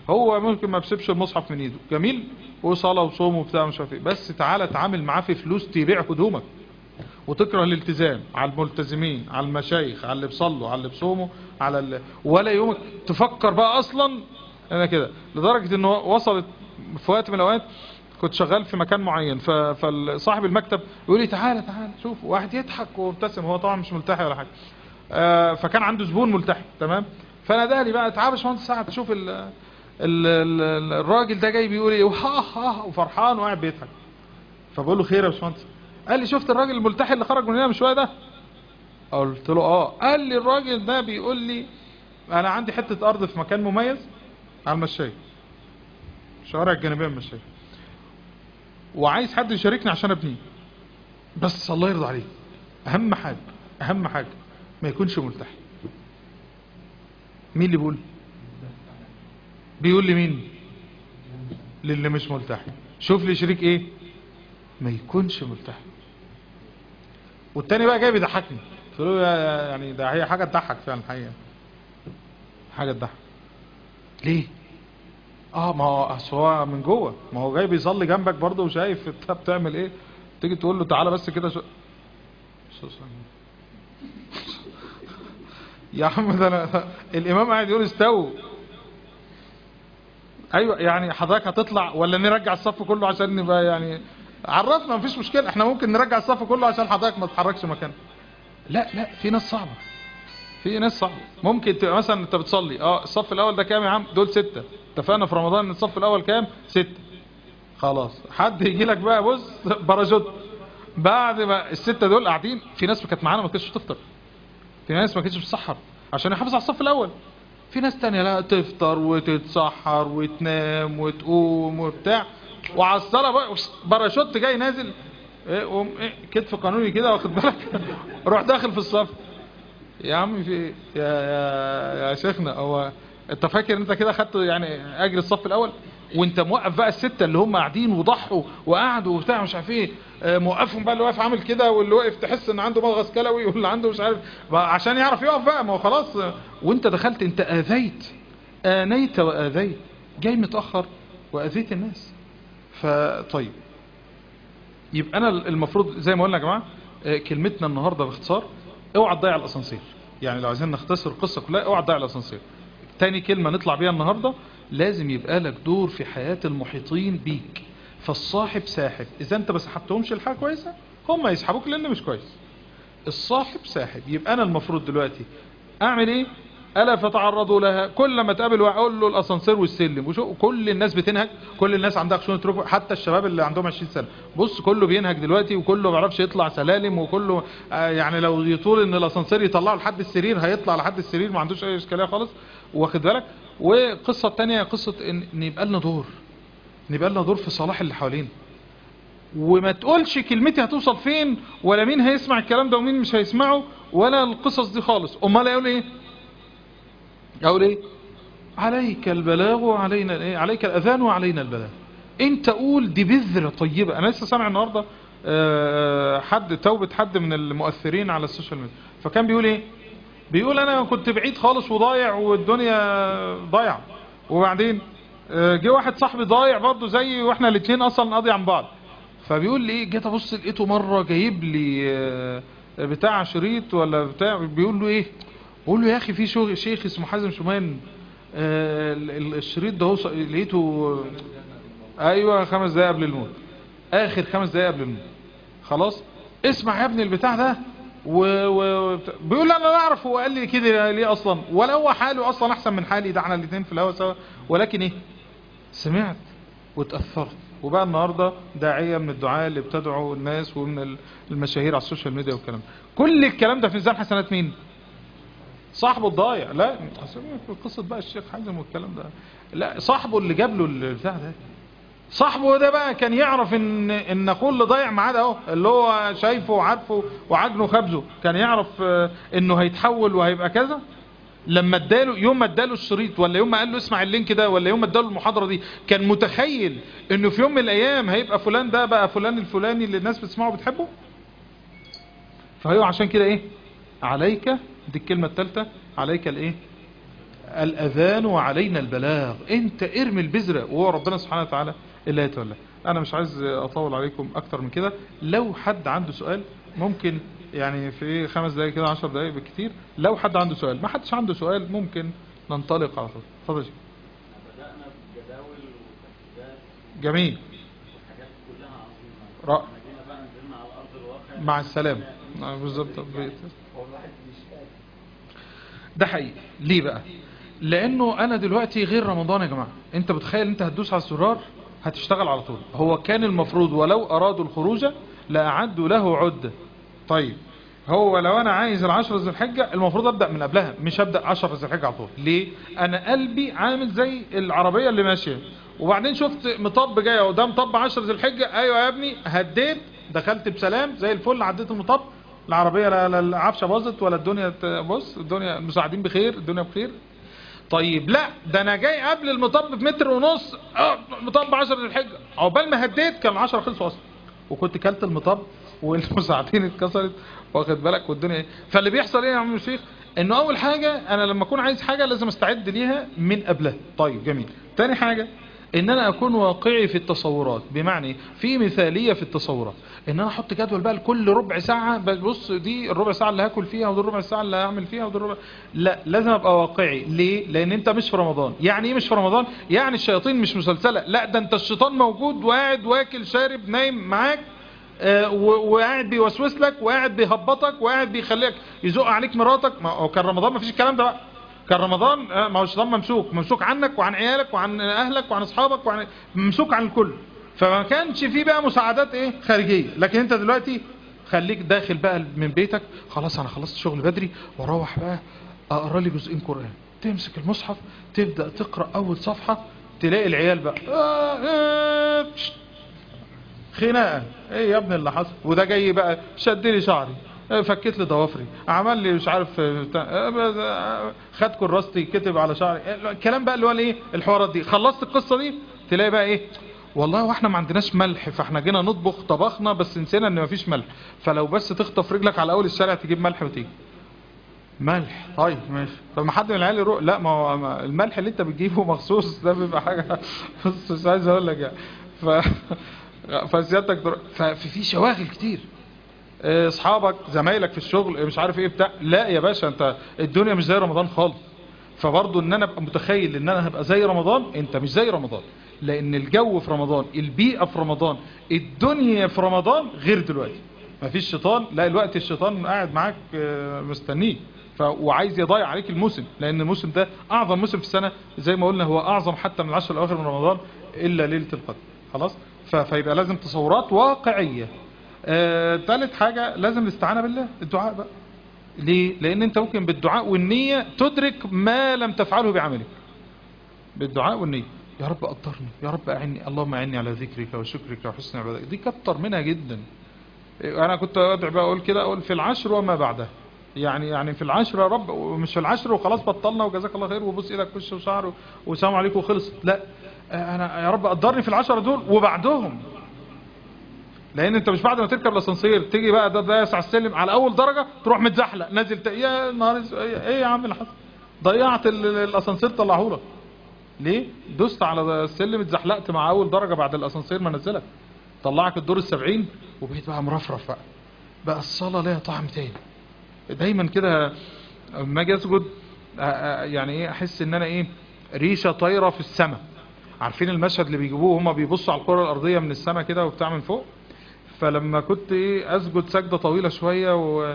هو ممكن ما بسيبش المصحف من ايده جميل وصلاة وصوم وبتاع مش عارف ايه بس تعالى اتعامل معاه في فلوس تبيع هدومك وتكره الالتزام على الملتزمين على المشايخ على اللي بيصلوا على اللي بيصوموا على اللي ولا يومك تفكر بقى اصلا انا كده لدرجة انه وصلت في وقت من الاوقات كنت شغال في مكان معين ف- فصاحب المكتب يقول لي تعالى تعالى شوف واحد يضحك ومبتسم هو طبعا مش ملتحي ولا حاجه آه، فكان عنده زبون ملتحي تمام فنادى لي بقى تعالى يا باشمهندس سعد شوف ال ال ال الراجل ده جاي بيقول ايه وها ها وفرحان وقاعد بيضحك فبقول له خير يا باشمهندس قال لي شفت الراجل الملتحي اللي خرج من هنا من شويه ده قلت له اه قال لي الراجل ده بيقول لي انا عندي حته ارض في مكان مميز على المشاية شوارع الجانبيه من المشاية وعايز حد يشاركني عشان ابنيه بس الله يرضى عليه اهم حاجه اهم حاجه ما يكونش ملتحي مين اللي بيقول بيقول لي مين للي مش ملتحي شوف لي شريك ايه ما يكونش ملتحي والتاني بقى جاي بيضحكني قلت له يا- يعني ده هي حاجه تضحك فعلا الحقيقه حاجه تضحك ليه اه ما هو اصل هو من جوه ما هو جاي بيصلي جنبك برضه وشايف انت بتعمل ايه تيجي تقول له تعالى بس كده شو... شو- شو- يا عم ده انا الامام قاعد يقول استووا ايوه يعني حضرتك هتطلع ولا نرجع الصف كله عشان نبقى يعني عرفنا مفيش مشكله احنا ممكن نرجع الصف كله عشان حضرتك ما تتحركش مكانك لا لا في ناس صعبه في ناس صعبه ممكن تبقى مثلا انت بتصلي اه الصف الاول ده كام يا عم دول ستة اتفقنا في رمضان ان الصف الاول كام ستة خلاص حد يجي لك بقى بص باراشوت بعد ما الستة دول قاعدين في ناس كانت معانا ما كانتش تفطر في ناس ما كانتش بتسحر عشان يحافظ على الصف الاول في ناس تانية لا تفطر وتتسحر وتنام وتقوم وبتاع وعلى الصلاة بقى باراشوت جاي نازل ايه قوم ايه كتف قانوني كده واخد بالك روح داخل في الصف يا عم في ايه يا يا يا شيخنا هو انت فاكر انت كده خدت يعني اجر الصف الاول وانت موقف بقى الستة اللي هم قاعدين وضحوا وقعدوا وبتاع مش عارف ايه اه، موقفهم بقى اللي واقف عامل كده واللي واقف تحس ان عنده مغص كلوي واللي عنده مش عارف بقى عشان يعرف يقف بقى ما هو خلاص اه، وانت دخلت انت اذيت انيت واذيت جاي متاخر واذيت الناس فطيب يبقى انا المفروض زي ما قلنا يا جماعه اه، كلمتنا النهارده باختصار اوعى تضيع الاسانسير يعني لو عايزين نختصر القصه كلها اوعى تضيع الاسانسير تاني كلمة نطلع بيها النهاردة لازم يبقى لك دور في حياة المحيطين بيك فالصاحب ساحب اذا انت ما سحبتهمش الحاجة كويسة هم يسحبوك لان مش كويس الصاحب ساحب يبقى انا المفروض دلوقتي اعمل ايه الا فتعرضوا لها كل ما تقابل واحد اقول له الاسانسير والسلم وشو كل الناس بتنهج كل الناس عندها خشونه ركبه حتى الشباب اللي عندهم 20 سنه بص كله بينهج دلوقتي وكله ما بيعرفش يطلع سلالم وكله آه يعني لو يطول ان الاسانسير يطلعه لحد السرير هيطلع لحد السرير ما عندوش اي اشكاليه خالص واخد بالك وقصه تانية قصه ان إن يبقى لنا دور نبقى لنا دور في صلاح اللي حوالينا وما تقولش كلمتي هتوصل فين ولا مين هيسمع الكلام ده ومين مش هيسمعه ولا القصص دي خالص امال اقول ايه اقول ايه عليك البلاغ وعلينا ايه عليك الاذان وعلينا البلاغ انت قول دي بذرة طيبة انا لسه سامع النهاردة آه، حد توبة حد من المؤثرين على السوشيال ميديا فكان بيقول ايه بيقول انا كنت بعيد خالص وضايع والدنيا ضايعة وبعدين آه، جه واحد صاحبي ضايع برضه زيي واحنا الاثنين اصلا قاضي عن بعض فبيقول لي ايه جيت ابص لقيته مره جايب لي آه، بتاع شريط ولا بتاع بيقول له ايه بقول له يا اخي في شو- شيخ اسمه حازم شومان آه، ال- ال- الشريط ده هو ص- لقيته ايوه خمس دقايق قبل الموت اخر خمس دقايق قبل الموت خلاص اسمع يا ابني البتاع ده و... و... بيقول لي انا لا اعرف هو قال لي كده ليه اصلا ولا هو حاله اصلا احسن من حالي ده احنا الاثنين في الهوا سوا ولكن ايه سمعت واتأثرت وبقى النهاردة داعية من الدعاء اللي بتدعو الناس ومن ال- المشاهير على السوشيال ميديا والكلام ده. كل الكلام ده في ميزان حسنات مين صاحبه الضايع لا أصل في قصة بقى الشيخ حازم والكلام ده لا صاحبه اللي جاب له البتاع ده صاحبه ده بقى كان يعرف ان ان اخوه اللي ضايع معاه ده اهو اللي هو شايفه وعارفه وعجنه خبزه كان يعرف آه، انه هيتحول وهيبقى كذا لما اداله يوم ما اداله الشريط ولا يوم ما قال له اسمع اللينك ده ولا يوم ما اداله المحاضره دي كان متخيل انه في يوم من الايام هيبقى فلان ده بقى فلان الفلاني اللي الناس بتسمعه وبتحبه فهو عشان كده ايه عليك دي الكلمه الثالثه عليك الايه الأذان وعلينا البلاغ انت ارمي البذرة وهو ربنا سبحانه وتعالى اللي يتولى انا مش عايز اطول عليكم اكتر من كده لو حد عنده سؤال ممكن يعني في خمس دقايق كده عشر دقايق بالكتير لو حد عنده سؤال ما حدش عنده سؤال ممكن ننطلق على طول اتفضل يا شيخ. بدأنا بالجداول والتحديدات جميل والحاجات كلها عظيمة رائع. لما جينا بقى نزلنا على أرض الواقع مع السلامة آه، بالظبط هو الواحد مش قادر ده حقيقي ليه بقى لانه انا دلوقتي غير رمضان يا جماعة انت بتخيل انت هتدوس على الزرار هتشتغل على طول هو كان المفروض ولو ارادوا الخروج لاعدوا له عدة طيب هو لو انا عايز العشر ذي الحجة المفروض ابدأ من قبلها مش ابدأ عشر ذي الحجة على طول ليه انا قلبي عامل زي العربية اللي ماشية وبعدين شفت مطب جاي وده مطب عشر ذي الحجة ايوه يا ابني هديت دخلت بسلام زي الفل عديت المطب العربية لا لا العفشة باظت ولا الدنيا ت- بص الدنيا المساعدين بخير الدنيا بخير طيب لا ده انا جاي قبل المطب بمتر ونص اه مطب 10 ذي الحجه عقبال ما هديت كان 10 خلصوا اصلا وكنت كلت المطب والمساعدين اتكسرت واخد بالك والدنيا ايه فاللي بيحصل ايه يا عم الشيخ انه اول حاجه انا لما اكون عايز حاجه لازم استعد ليها من قبلها طيب جميل تاني حاجه ان انا اكون واقعي في التصورات بمعنى في مثاليه في التصورات ان انا احط جدول بقى لكل ربع ساعه بص دي الربع ساعه اللي هاكل فيها ودي الربع ساعه اللي هعمل فيها ودي الربع لا لازم ابقى واقعي ليه لان انت مش في رمضان يعني ايه مش في رمضان يعني الشياطين مش مسلسله لا ده انت الشيطان موجود وقاعد واكل شارب نايم معاك آه، و- وقاعد بيوسوس لك وقاعد بيهبطك وقاعد بيخليك يزق عليك مراتك ما هو كان رمضان ما فيش الكلام ده بقى كان رمضان آه، ما هو الشيطان ممسوك ممسوك عنك وعن عيالك وعن اهلك وعن اصحابك وعن ممسوك عن الكل فما كانش فيه بقى مساعدات ايه خارجيه لكن انت دلوقتي خليك داخل بقى من بيتك خلاص انا خلصت شغل بدري واروح بقى اقرا لي جزئين قران تمسك المصحف تبدا تقرا اول صفحه تلاقي العيال بقى آه آه بشت. خناقه ايه يا ابني اللي حصل وده جاي بقى شد لي شعري آه، فكيت لي ضوافري عمل لي مش عارف آه، بتاع، آه، آه، خد كراستي كتب على شعري آه، الكلام بقى اللي هو الايه الحوارات دي خلصت القصه دي تلاقي بقى ايه والله واحنا ما عندناش ملح فاحنا جينا نطبخ طبخنا بس نسينا ان مفيش ملح فلو بس تخطف رجلك على اول الشارع تجيب ملح وتيجي ملح طيب ماشي طب ما حد من العيال يروح لا ما هو ما- الملح اللي انت بتجيبه مخصوص ده بيبقى حاجه بس مش عايز اقول لك يعني ف فسيادتك تروح- ففي في شواغل كتير اه، اصحابك زمايلك في الشغل اه، مش عارف ايه بتاع لا يا باشا انت الدنيا مش زي رمضان خالص فبرضه ان انا ابقى متخيل ان انا هبقى زي رمضان انت مش زي رمضان لان الجو في رمضان البيئه في رمضان الدنيا في رمضان غير دلوقتي مفيش شيطان لا الوقت الشيطان قاعد معاك اه، مستنيك ف... وعايز يضيع عليك الموسم لان الموسم ده اعظم موسم في السنه زي ما قلنا هو اعظم حتى من العشر الاواخر من رمضان الا ليله القدر خلاص ف... فيبقى لازم تصورات واقعيه آه، ثالث حاجه لازم الاستعانه بالله الدعاء بقى ليه لان انت ممكن بالدعاء والنيه تدرك ما لم تفعله بعملك بالدعاء والنيه يا رب قدرني يا رب اعني اللهم اعني على ذكرك وشكرك وحسن عبادتك دي كتر منها جدا انا كنت ادعي بقى اقول كده اقول في العشر وما بعدها يعني يعني في العشر يا رب ومش في العشر وخلاص بطلنا وجزاك الله خير وبص ايدك وش وشعر وسلام عليكم وخلصت لا انا يا رب قدرني في العشرة دول وبعدهم لان انت مش بعد ما تركب الاسانسير تيجي بقى ده دايس على السلم على اول درجه تروح متزحلق نازل ت- يا نهار أسود، ايه إيه يا عم اللي حصل ضيعت ال- ال- الاسانسير طلعه لك ليه دوست على السلم اتزحلقت مع اول درجه بعد الاسانسير ما نزلك طلعك الدور السبعين وبقيت بقى مرفرف بقى بقى الصلاه ليها طعم تاني دايما كده اما اجي اسجد آه، آه، يعني ايه احس ان انا ايه ريشه طايره في السماء عارفين المشهد اللي بيجيبوه هما بيبصوا على الكره الارضيه من السماء كده وبتاع من فوق فلما كنت ايه اسجد سجده طويله شويه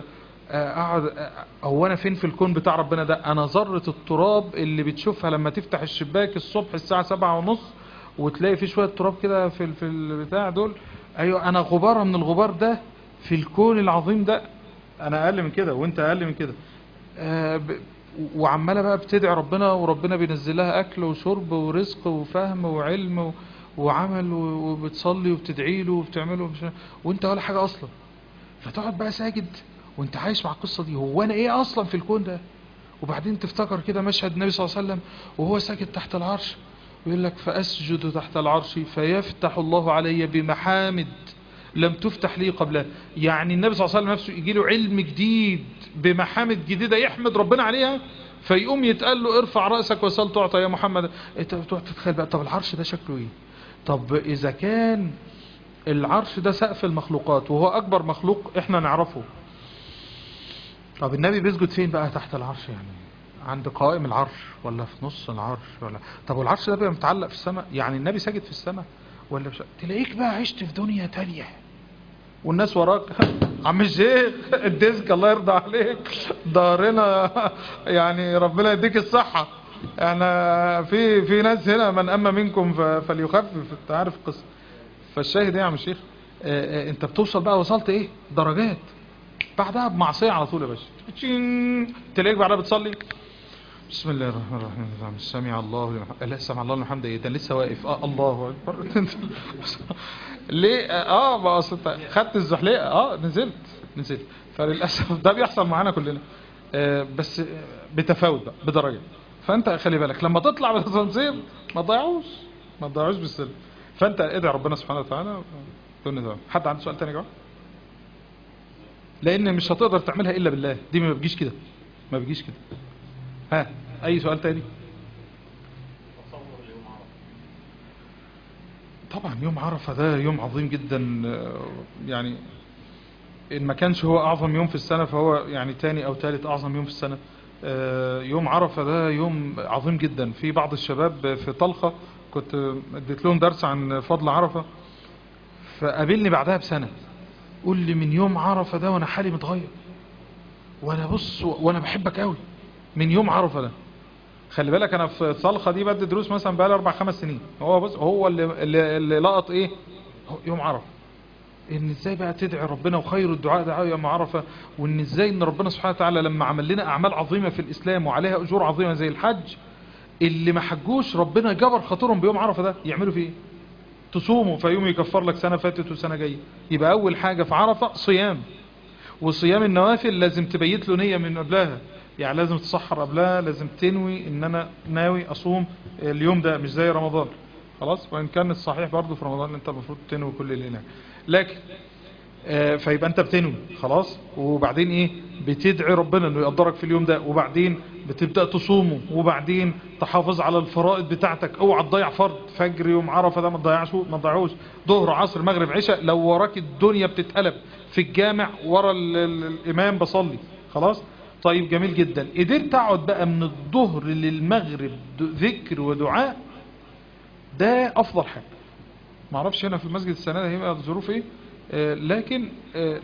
واقعد هو انا فين في الكون بتاع ربنا ده انا ذره التراب اللي بتشوفها لما تفتح الشباك الصبح الساعه سبعة ونص وتلاقي في شويه تراب كده في ال- في البتاع دول ايوه انا غباره من الغبار ده في الكون العظيم ده انا اقل من كده وانت اقل من كده آه، ب- وعماله بقى بتدعي ربنا وربنا بينزل لها اكل وشرب ورزق وفهم وعلم و- وعمل و- وبتصلي وبتدعي له وبتعمله ومش- وانت ولا حاجه اصلا فتقعد بقى ساجد وانت عايش مع القصه دي هو انا ايه اصلا في الكون ده وبعدين تفتكر كده مشهد النبي صلى الله عليه وسلم وهو ساجد تحت العرش ويقول لك فاسجد تحت العرش فيفتح الله علي بمحامد لم تفتح لي قبلها يعني النبي صلى الله عليه وسلم نفسه يجي له علم جديد بمحامد جديدة يحمد ربنا عليها فيقوم يتقال له ارفع رأسك وسل تعطى يا محمد انت بتقعد تتخيل بقى طب العرش ده شكله ايه طب اذا كان العرش ده سقف المخلوقات وهو اكبر مخلوق احنا نعرفه طب النبي بيسجد فين بقى تحت العرش يعني عند قائم العرش ولا في نص العرش ولا طب والعرش ده بيبقى متعلق في السماء يعني النبي ساجد في السماء ولا مش تلاقيك بقى عشت في دنيا تانية والناس وراك عم الشيخ الديسك الله يرضى عليك دارنا يعني ربنا يديك الصحة احنا في في ناس هنا من اما منكم ف- فليخفف انت عارف القصه فالشاهد ايه يا عم الشيخ اه اه انت بتوصل بقى وصلت ايه درجات بعدها بمعصيه على طول يا باشا تشين. تلاقيك بعدها بتصلي بسم الله الرحمن الرحيم اللهم سمع الله لمن حمده لا سمع الله لمن حمده ايه ده لسه واقف اه الله اكبر ليه اه ما اصل انت خدت الزحليقه اه نزلت نزلت فللاسف ده بيحصل معانا كلنا آه بس آه، بتفاوت بقى بدرجه فانت خلي بالك لما تطلع من التنظيم ما تضيعوش ما تضيعوش بالسلم فانت ادعي ربنا سبحانه وتعالى تقول تمام حد عنده سؤال تاني يا جماعه لان مش هتقدر تعملها الا بالله دي ما بتجيش كده ما بتجيش كده ها اي سؤال تاني تصور اليوم عرفه طبعا يوم عرفة ده يوم عظيم جدا آه، يعني إن ما كانش هو أعظم يوم في السنة فهو يعني تاني أو تالت أعظم يوم في السنة آه، يوم عرفة ده يوم عظيم جدا في بعض الشباب في طلخة كنت اديت لهم درس عن فضل عرفة فقابلني بعدها بسنة قول لي من يوم عرفة ده وانا حالي متغير وانا بص وانا بحبك قوي من يوم عرفة ده خلي بالك انا في صلخة دي بدي دروس مثلا بقالي اربع خمس سنين هو بص هو اللي, اللي, اللي لقط ايه هو يوم عرفة ان ازاي بقى تدعي ربنا وخير الدعاء دعاء يوم عرفة وان ازاي ان ربنا سبحانه وتعالى لما عمل لنا اعمال عظيمة في الاسلام وعليها اجور عظيمة زي الحج اللي ما حجوش ربنا جبر خاطرهم بيوم عرفة ده يعملوا فيه ايه تصوموا فيوم يكفر لك سنة فاتت وسنة جاية يبقى اول حاجة في عرفة صيام وصيام النوافل لازم تبيت له نية من قبلها يعني لازم تسحر قبلها لازم تنوي ان انا ناوي اصوم اليوم ده مش زي رمضان خلاص وان كان الصحيح برضه في رمضان انت المفروض تنوي كل ليله لكن آه، فيبقى انت بتنوي خلاص وبعدين ايه بتدعي ربنا انه يقدرك في اليوم ده وبعدين بتبدا تصومه وبعدين تحافظ على الفرائض بتاعتك اوعى تضيع فرض فجر يوم عرفه ده ما تضيعش ما تضيعوش ظهر عصر مغرب عشاء لو وراك الدنيا بتتقلب في الجامع ورا ال- ال- الامام بصلي خلاص طيب جميل جدا قدرت اقعد بقى من الظهر للمغرب د- ذكر ودعاء ده افضل حاجه ما اعرفش هنا في المسجد السنه ده هيبقى الظروف ايه آه لكن آه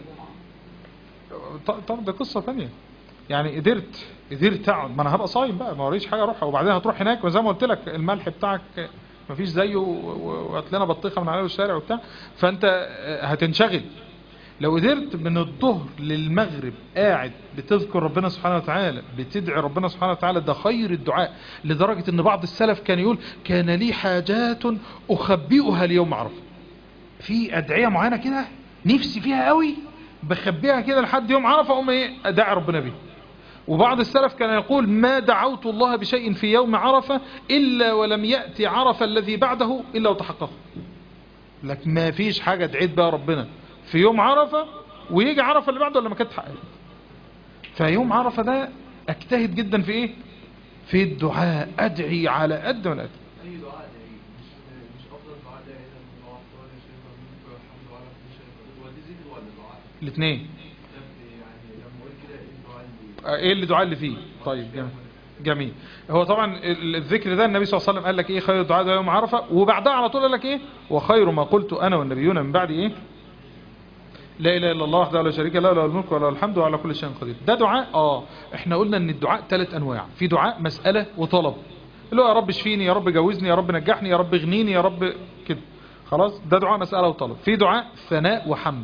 ط- طب ده قصه ثانيه يعني قدرت قدرت اقعد ما انا هبقى صايم بقى ما وريش حاجه اروحها وبعدين هتروح هناك وزي ما قلت لك الملح بتاعك ما فيش زيه و- و- وهات لنا بطيخه من على الشارع وبتاع فانت آه، هتنشغل لو قدرت من الظهر للمغرب قاعد بتذكر ربنا سبحانه وتعالى بتدعي ربنا سبحانه وتعالى ده خير الدعاء لدرجة ان بعض السلف كان يقول كان لي حاجات اخبئها ليوم عرفة في ادعية معينة كده نفسي فيها قوي بخبيها كده لحد يوم عرفة اقوم ايه ادعي ربنا بيه وبعض السلف كان يقول ما دعوت الله بشيء في يوم عرفة إلا ولم يأتي عرفة الذي بعده إلا وتحققه لك ما فيش حاجة دعيت بها ربنا في يوم عرفة ويجي عرفة اللي بعده ولا ما كانت حققت فيوم عرفة ده اجتهد جدا في ايه في الدعاء ادعي على قد ما أنا ادعي أي دعاء دعي مش مش أفضل دعاء دعي إلا الله أكبر يا شيخ منك والحمد على كل شيء قدير ودي ذكر ولا دعاء؟ الاثنين يعني لما أقول كده إيه الدعاء اللي ايه اللي دعاء اللي فيه طيب جميل جميل هو طبعا ال- الذكر ده النبي صلى الله عليه وسلم قال لك ايه خير الدعاء ده يوم عرفة وبعدها على طول قال لك ايه وخير ما قلت انا والنبيون من بعد ايه لا اله الا الله وحده لا شريك له له الملك وله الحمد وعلى كل شيء قدير ده دعاء اه احنا قلنا ان الدعاء ثلاث انواع في دعاء مسألة وطلب اللي هو يا رب اشفيني يا رب جوزني يا رب نجحني يا رب اغنيني يا رب كده خلاص ده دعاء مسألة وطلب في دعاء ثناء وحمد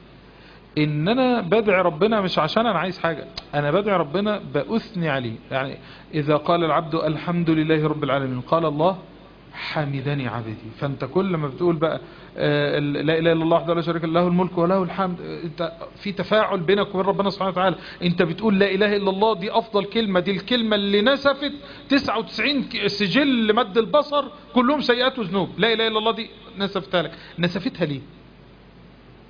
ان انا بدعي ربنا مش عشان انا عايز حاجة انا بدعي ربنا بأثني عليه يعني اذا قال العبد الحمد لله رب العالمين قال الله حمدني عبدي فانت كل ما بتقول بقى آه، لا اله الا الله وحده لا شريك له له الملك وله الحمد آه، انت في تفاعل بينك وبين ربنا سبحانه وتعالى انت بتقول لا اله الا الله دي افضل كلمة دي الكلمة اللي نسفت 99 ك- سجل مد البصر كلهم سيئات وذنوب لا اله الا الله دي نسفتها لك نسفتها ليه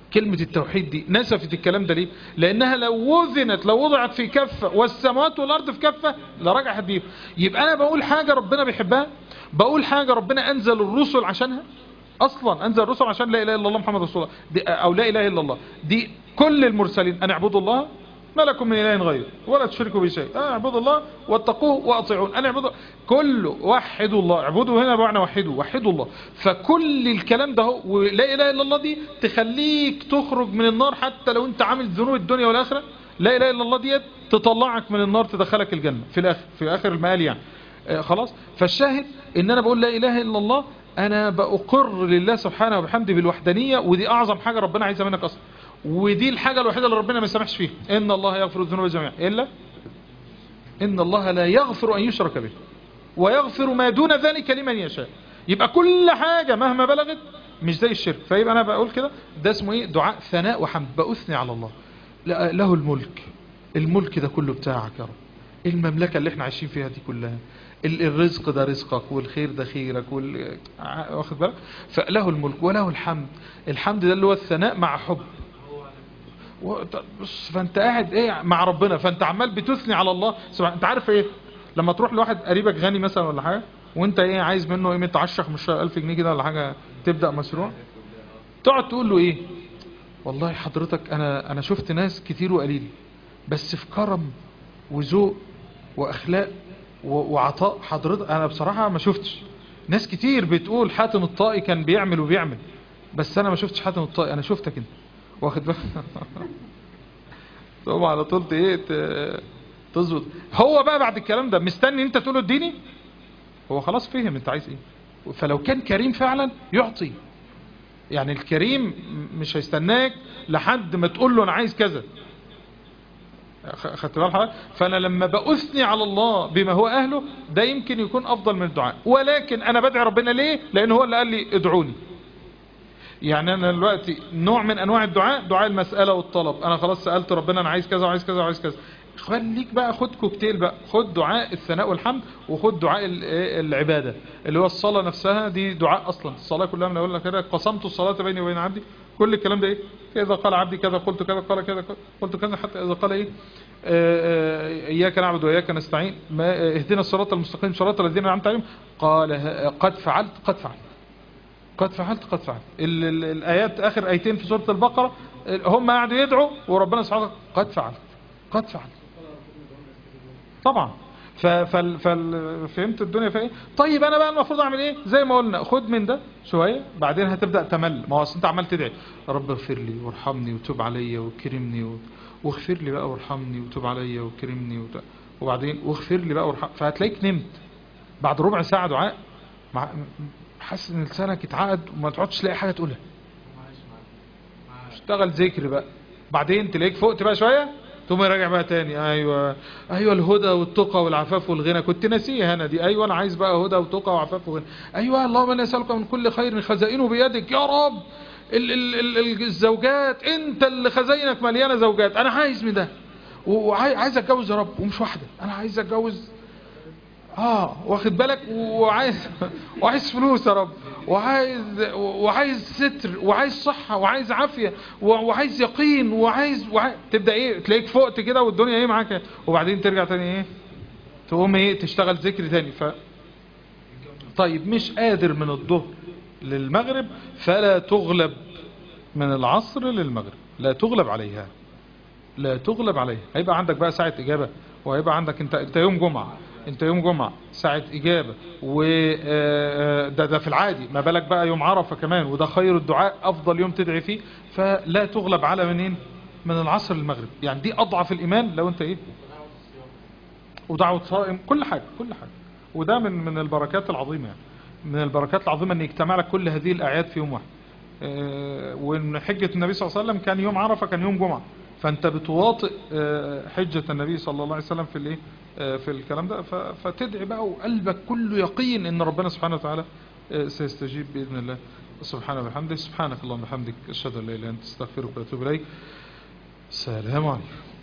كلمة التوحيد دي نسفت الكلام ده ليه لانها لو وزنت لو وضعت في كفة والسماوات والارض في كفة لرجعت بيه يبقى انا بقول حاجة ربنا بيحبها بقول حاجة ربنا انزل الرسل عشانها اصلا انزل الرسل عشان لا اله الا الله محمد رسول الله دي او لا اله الا الله دي كل المرسلين ان اعبدوا الله ما لكم من اله غيره ولا تشركوا به شيء آه اعبدوا الله واتقوه واطيعون انا اعبدوا كله وحدوا الله اعبدوا هنا بمعنى وحدوا وحدوا الله فكل الكلام ده هو ولا اله الا الله دي تخليك تخرج من النار حتى لو انت عامل ذنوب الدنيا والاخره لا اله الا الله ديت تطلعك من النار تدخلك الجنه في الاخر في اخر المآل يعني آه خلاص فالشاهد ان انا بقول لا اله الا الله انا بأقر لله سبحانه وبحمده بالوحدانية ودي اعظم حاجة ربنا عايزها منك اصلا ودي الحاجة الوحيدة اللي ربنا ما يسامحش فيها ان الله يغفر الذنوب جميعا الا ان الله لا يغفر ان يشرك به ويغفر ما دون ذلك لمن يشاء يبقى كل حاجة مهما بلغت مش زي الشرك فيبقى انا بقول كده ده اسمه ايه دعاء ثناء وحمد بأثني على الله لا- له الملك الملك ده كله بتاعك يا رب المملكة اللي احنا عايشين فيها دي كلها ال- الرزق ده رزقك والخير ده خيرك وال... ع- واخد بالك فله الملك وله الحمد الحمد ده اللي هو الثناء مع حب و- ط- بص فانت قاعد ايه مع ربنا فانت عمال بتثني على الله سبحانه انت عارف ايه لما تروح لواحد قريبك غني مثلا ولا حاجه وانت ايه عايز منه قيمه 10 15000 جنيه كده ولا حاجه تبدا مشروع تقعد تقول له ايه والله حضرتك انا انا شفت ناس كتير وقليل بس في كرم وذوق واخلاق و- وعطاء حضرتك انا بصراحه ما شفتش ناس كتير بتقول حاتم الطائي كان بيعمل وبيعمل بس انا ما شفتش حاتم الطائي انا شفتك انت واخد بالك تقوم على طول ت- ايه ت- تظبط هو بقى بعد الكلام ده مستني انت تقول له اديني هو خلاص فهم انت عايز ايه فلو كان كريم فعلا يعطي يعني الكريم مش هيستناك لحد ما تقول له انا عايز كذا خ- خدت بال حضرتك فانا لما باثني على الله بما هو اهله ده يمكن يكون افضل من الدعاء ولكن انا بدعي ربنا ليه لان هو اللي قال لي ادعوني يعني انا دلوقتي نوع من انواع الدعاء دعاء المسألة والطلب انا خلاص سألت ربنا انا عايز كذا وعايز كذا وعايز كذا خليك بقى خد كوكتيل بقى خد دعاء الثناء والحمد وخد دعاء ال- إيه العبادة اللي هو الصلاة نفسها دي دعاء اصلا الصلاة كلها من اقول لك كده قسمت الصلاة بيني وبين عبدي كل الكلام ده ايه اذا قال عبدي كذا قلت كذا قال كذا قلت كذا حتى اذا قال ايه آه، آه، اياك نعبد واياك نستعين ما آه، اهدنا الصراط المستقيم صراط الذين انعمت عليهم قال ه- قد فعلت قد فعلت قد فعلت قد فعلت ال ال الآيات آخر آيتين في سورة البقرة هم قاعدوا يدعوا وربنا سبحانه وتعالى قد فعلت قد فعلت طبعا ف فال فال فهمت الدنيا في ايه طيب انا بقى المفروض اعمل ايه زي ما قلنا خد من ده شويه بعدين هتبدا تمل ما هو اصل انت عمال تدعي رب اغفر لي وارحمني وتوب عليا وكرمني و... واغفر لي بقى وارحمني وتوب عليا وكرمني وت... وبعدين واغفر لي بقى وارحم فهتلاقيك نمت بعد ربع ساعه دعاء مع... حاسس ان لسانك اتعقد وما تقعدش تلاقي حاجه تقولها معلش معلش معلش اشتغل ذكر بقى بعدين تلاقيك فقت بقى شويه ثم راجع بقى تاني ايوه ايوه الهدى والتقى والعفاف والغنى كنت ناسيها انا دي ايوه انا عايز بقى هدى وتقى وعفاف وغنى ايوه اللهم انا اسالك من كل خير خزائنه بيدك يا رب ال ال ال ال الزوجات انت اللي خزاينك مليانه زوجات انا عايز من ده وعايز اتجوز يا رب ومش واحده انا عايز اتجوز اه واخد بالك وعايز وعايز فلوس يا رب وعايز وعايز ستر وعايز صحة وعايز عافية وعايز يقين وعايز, وعايز تبدأ ايه تلاقيك فقت كده والدنيا ايه معاك وبعدين ترجع تاني ايه تقوم ايه تشتغل ذكر تاني ف طيب مش قادر من الظهر للمغرب فلا تغلب من العصر للمغرب لا تغلب عليها لا تغلب عليها هيبقى عندك بقى ساعة إجابة وهيبقى عندك انت انت يوم جمعة انت يوم جمعة ساعة إجابة وده ده في العادي ما بالك بقى يوم عرفة كمان وده خير الدعاء أفضل يوم تدعي فيه فلا تغلب على منين من العصر للمغرب يعني دي أضعف الإيمان لو انت ايه ودعوة صائم كل حاجة كل حاجة وده من من البركات العظيمة يعني من البركات العظيمة ان يجتمع لك كل هذه الأعياد في يوم واحد اه وان حجة النبي صلى الله عليه وسلم كان يوم عرفة كان يوم جمعة فانت بتواطئ اه حجة النبي صلى الله عليه وسلم في الايه اه في الكلام ده فتدعي بقى وقلبك كله يقين ان ربنا سبحانه وتعالى سيستجيب بإذن الله سبحانه وبحمده سبحانك اللهم وبحمدك اشهد ان لا اله الا انت استغفرك واتوب اليك السلام عليكم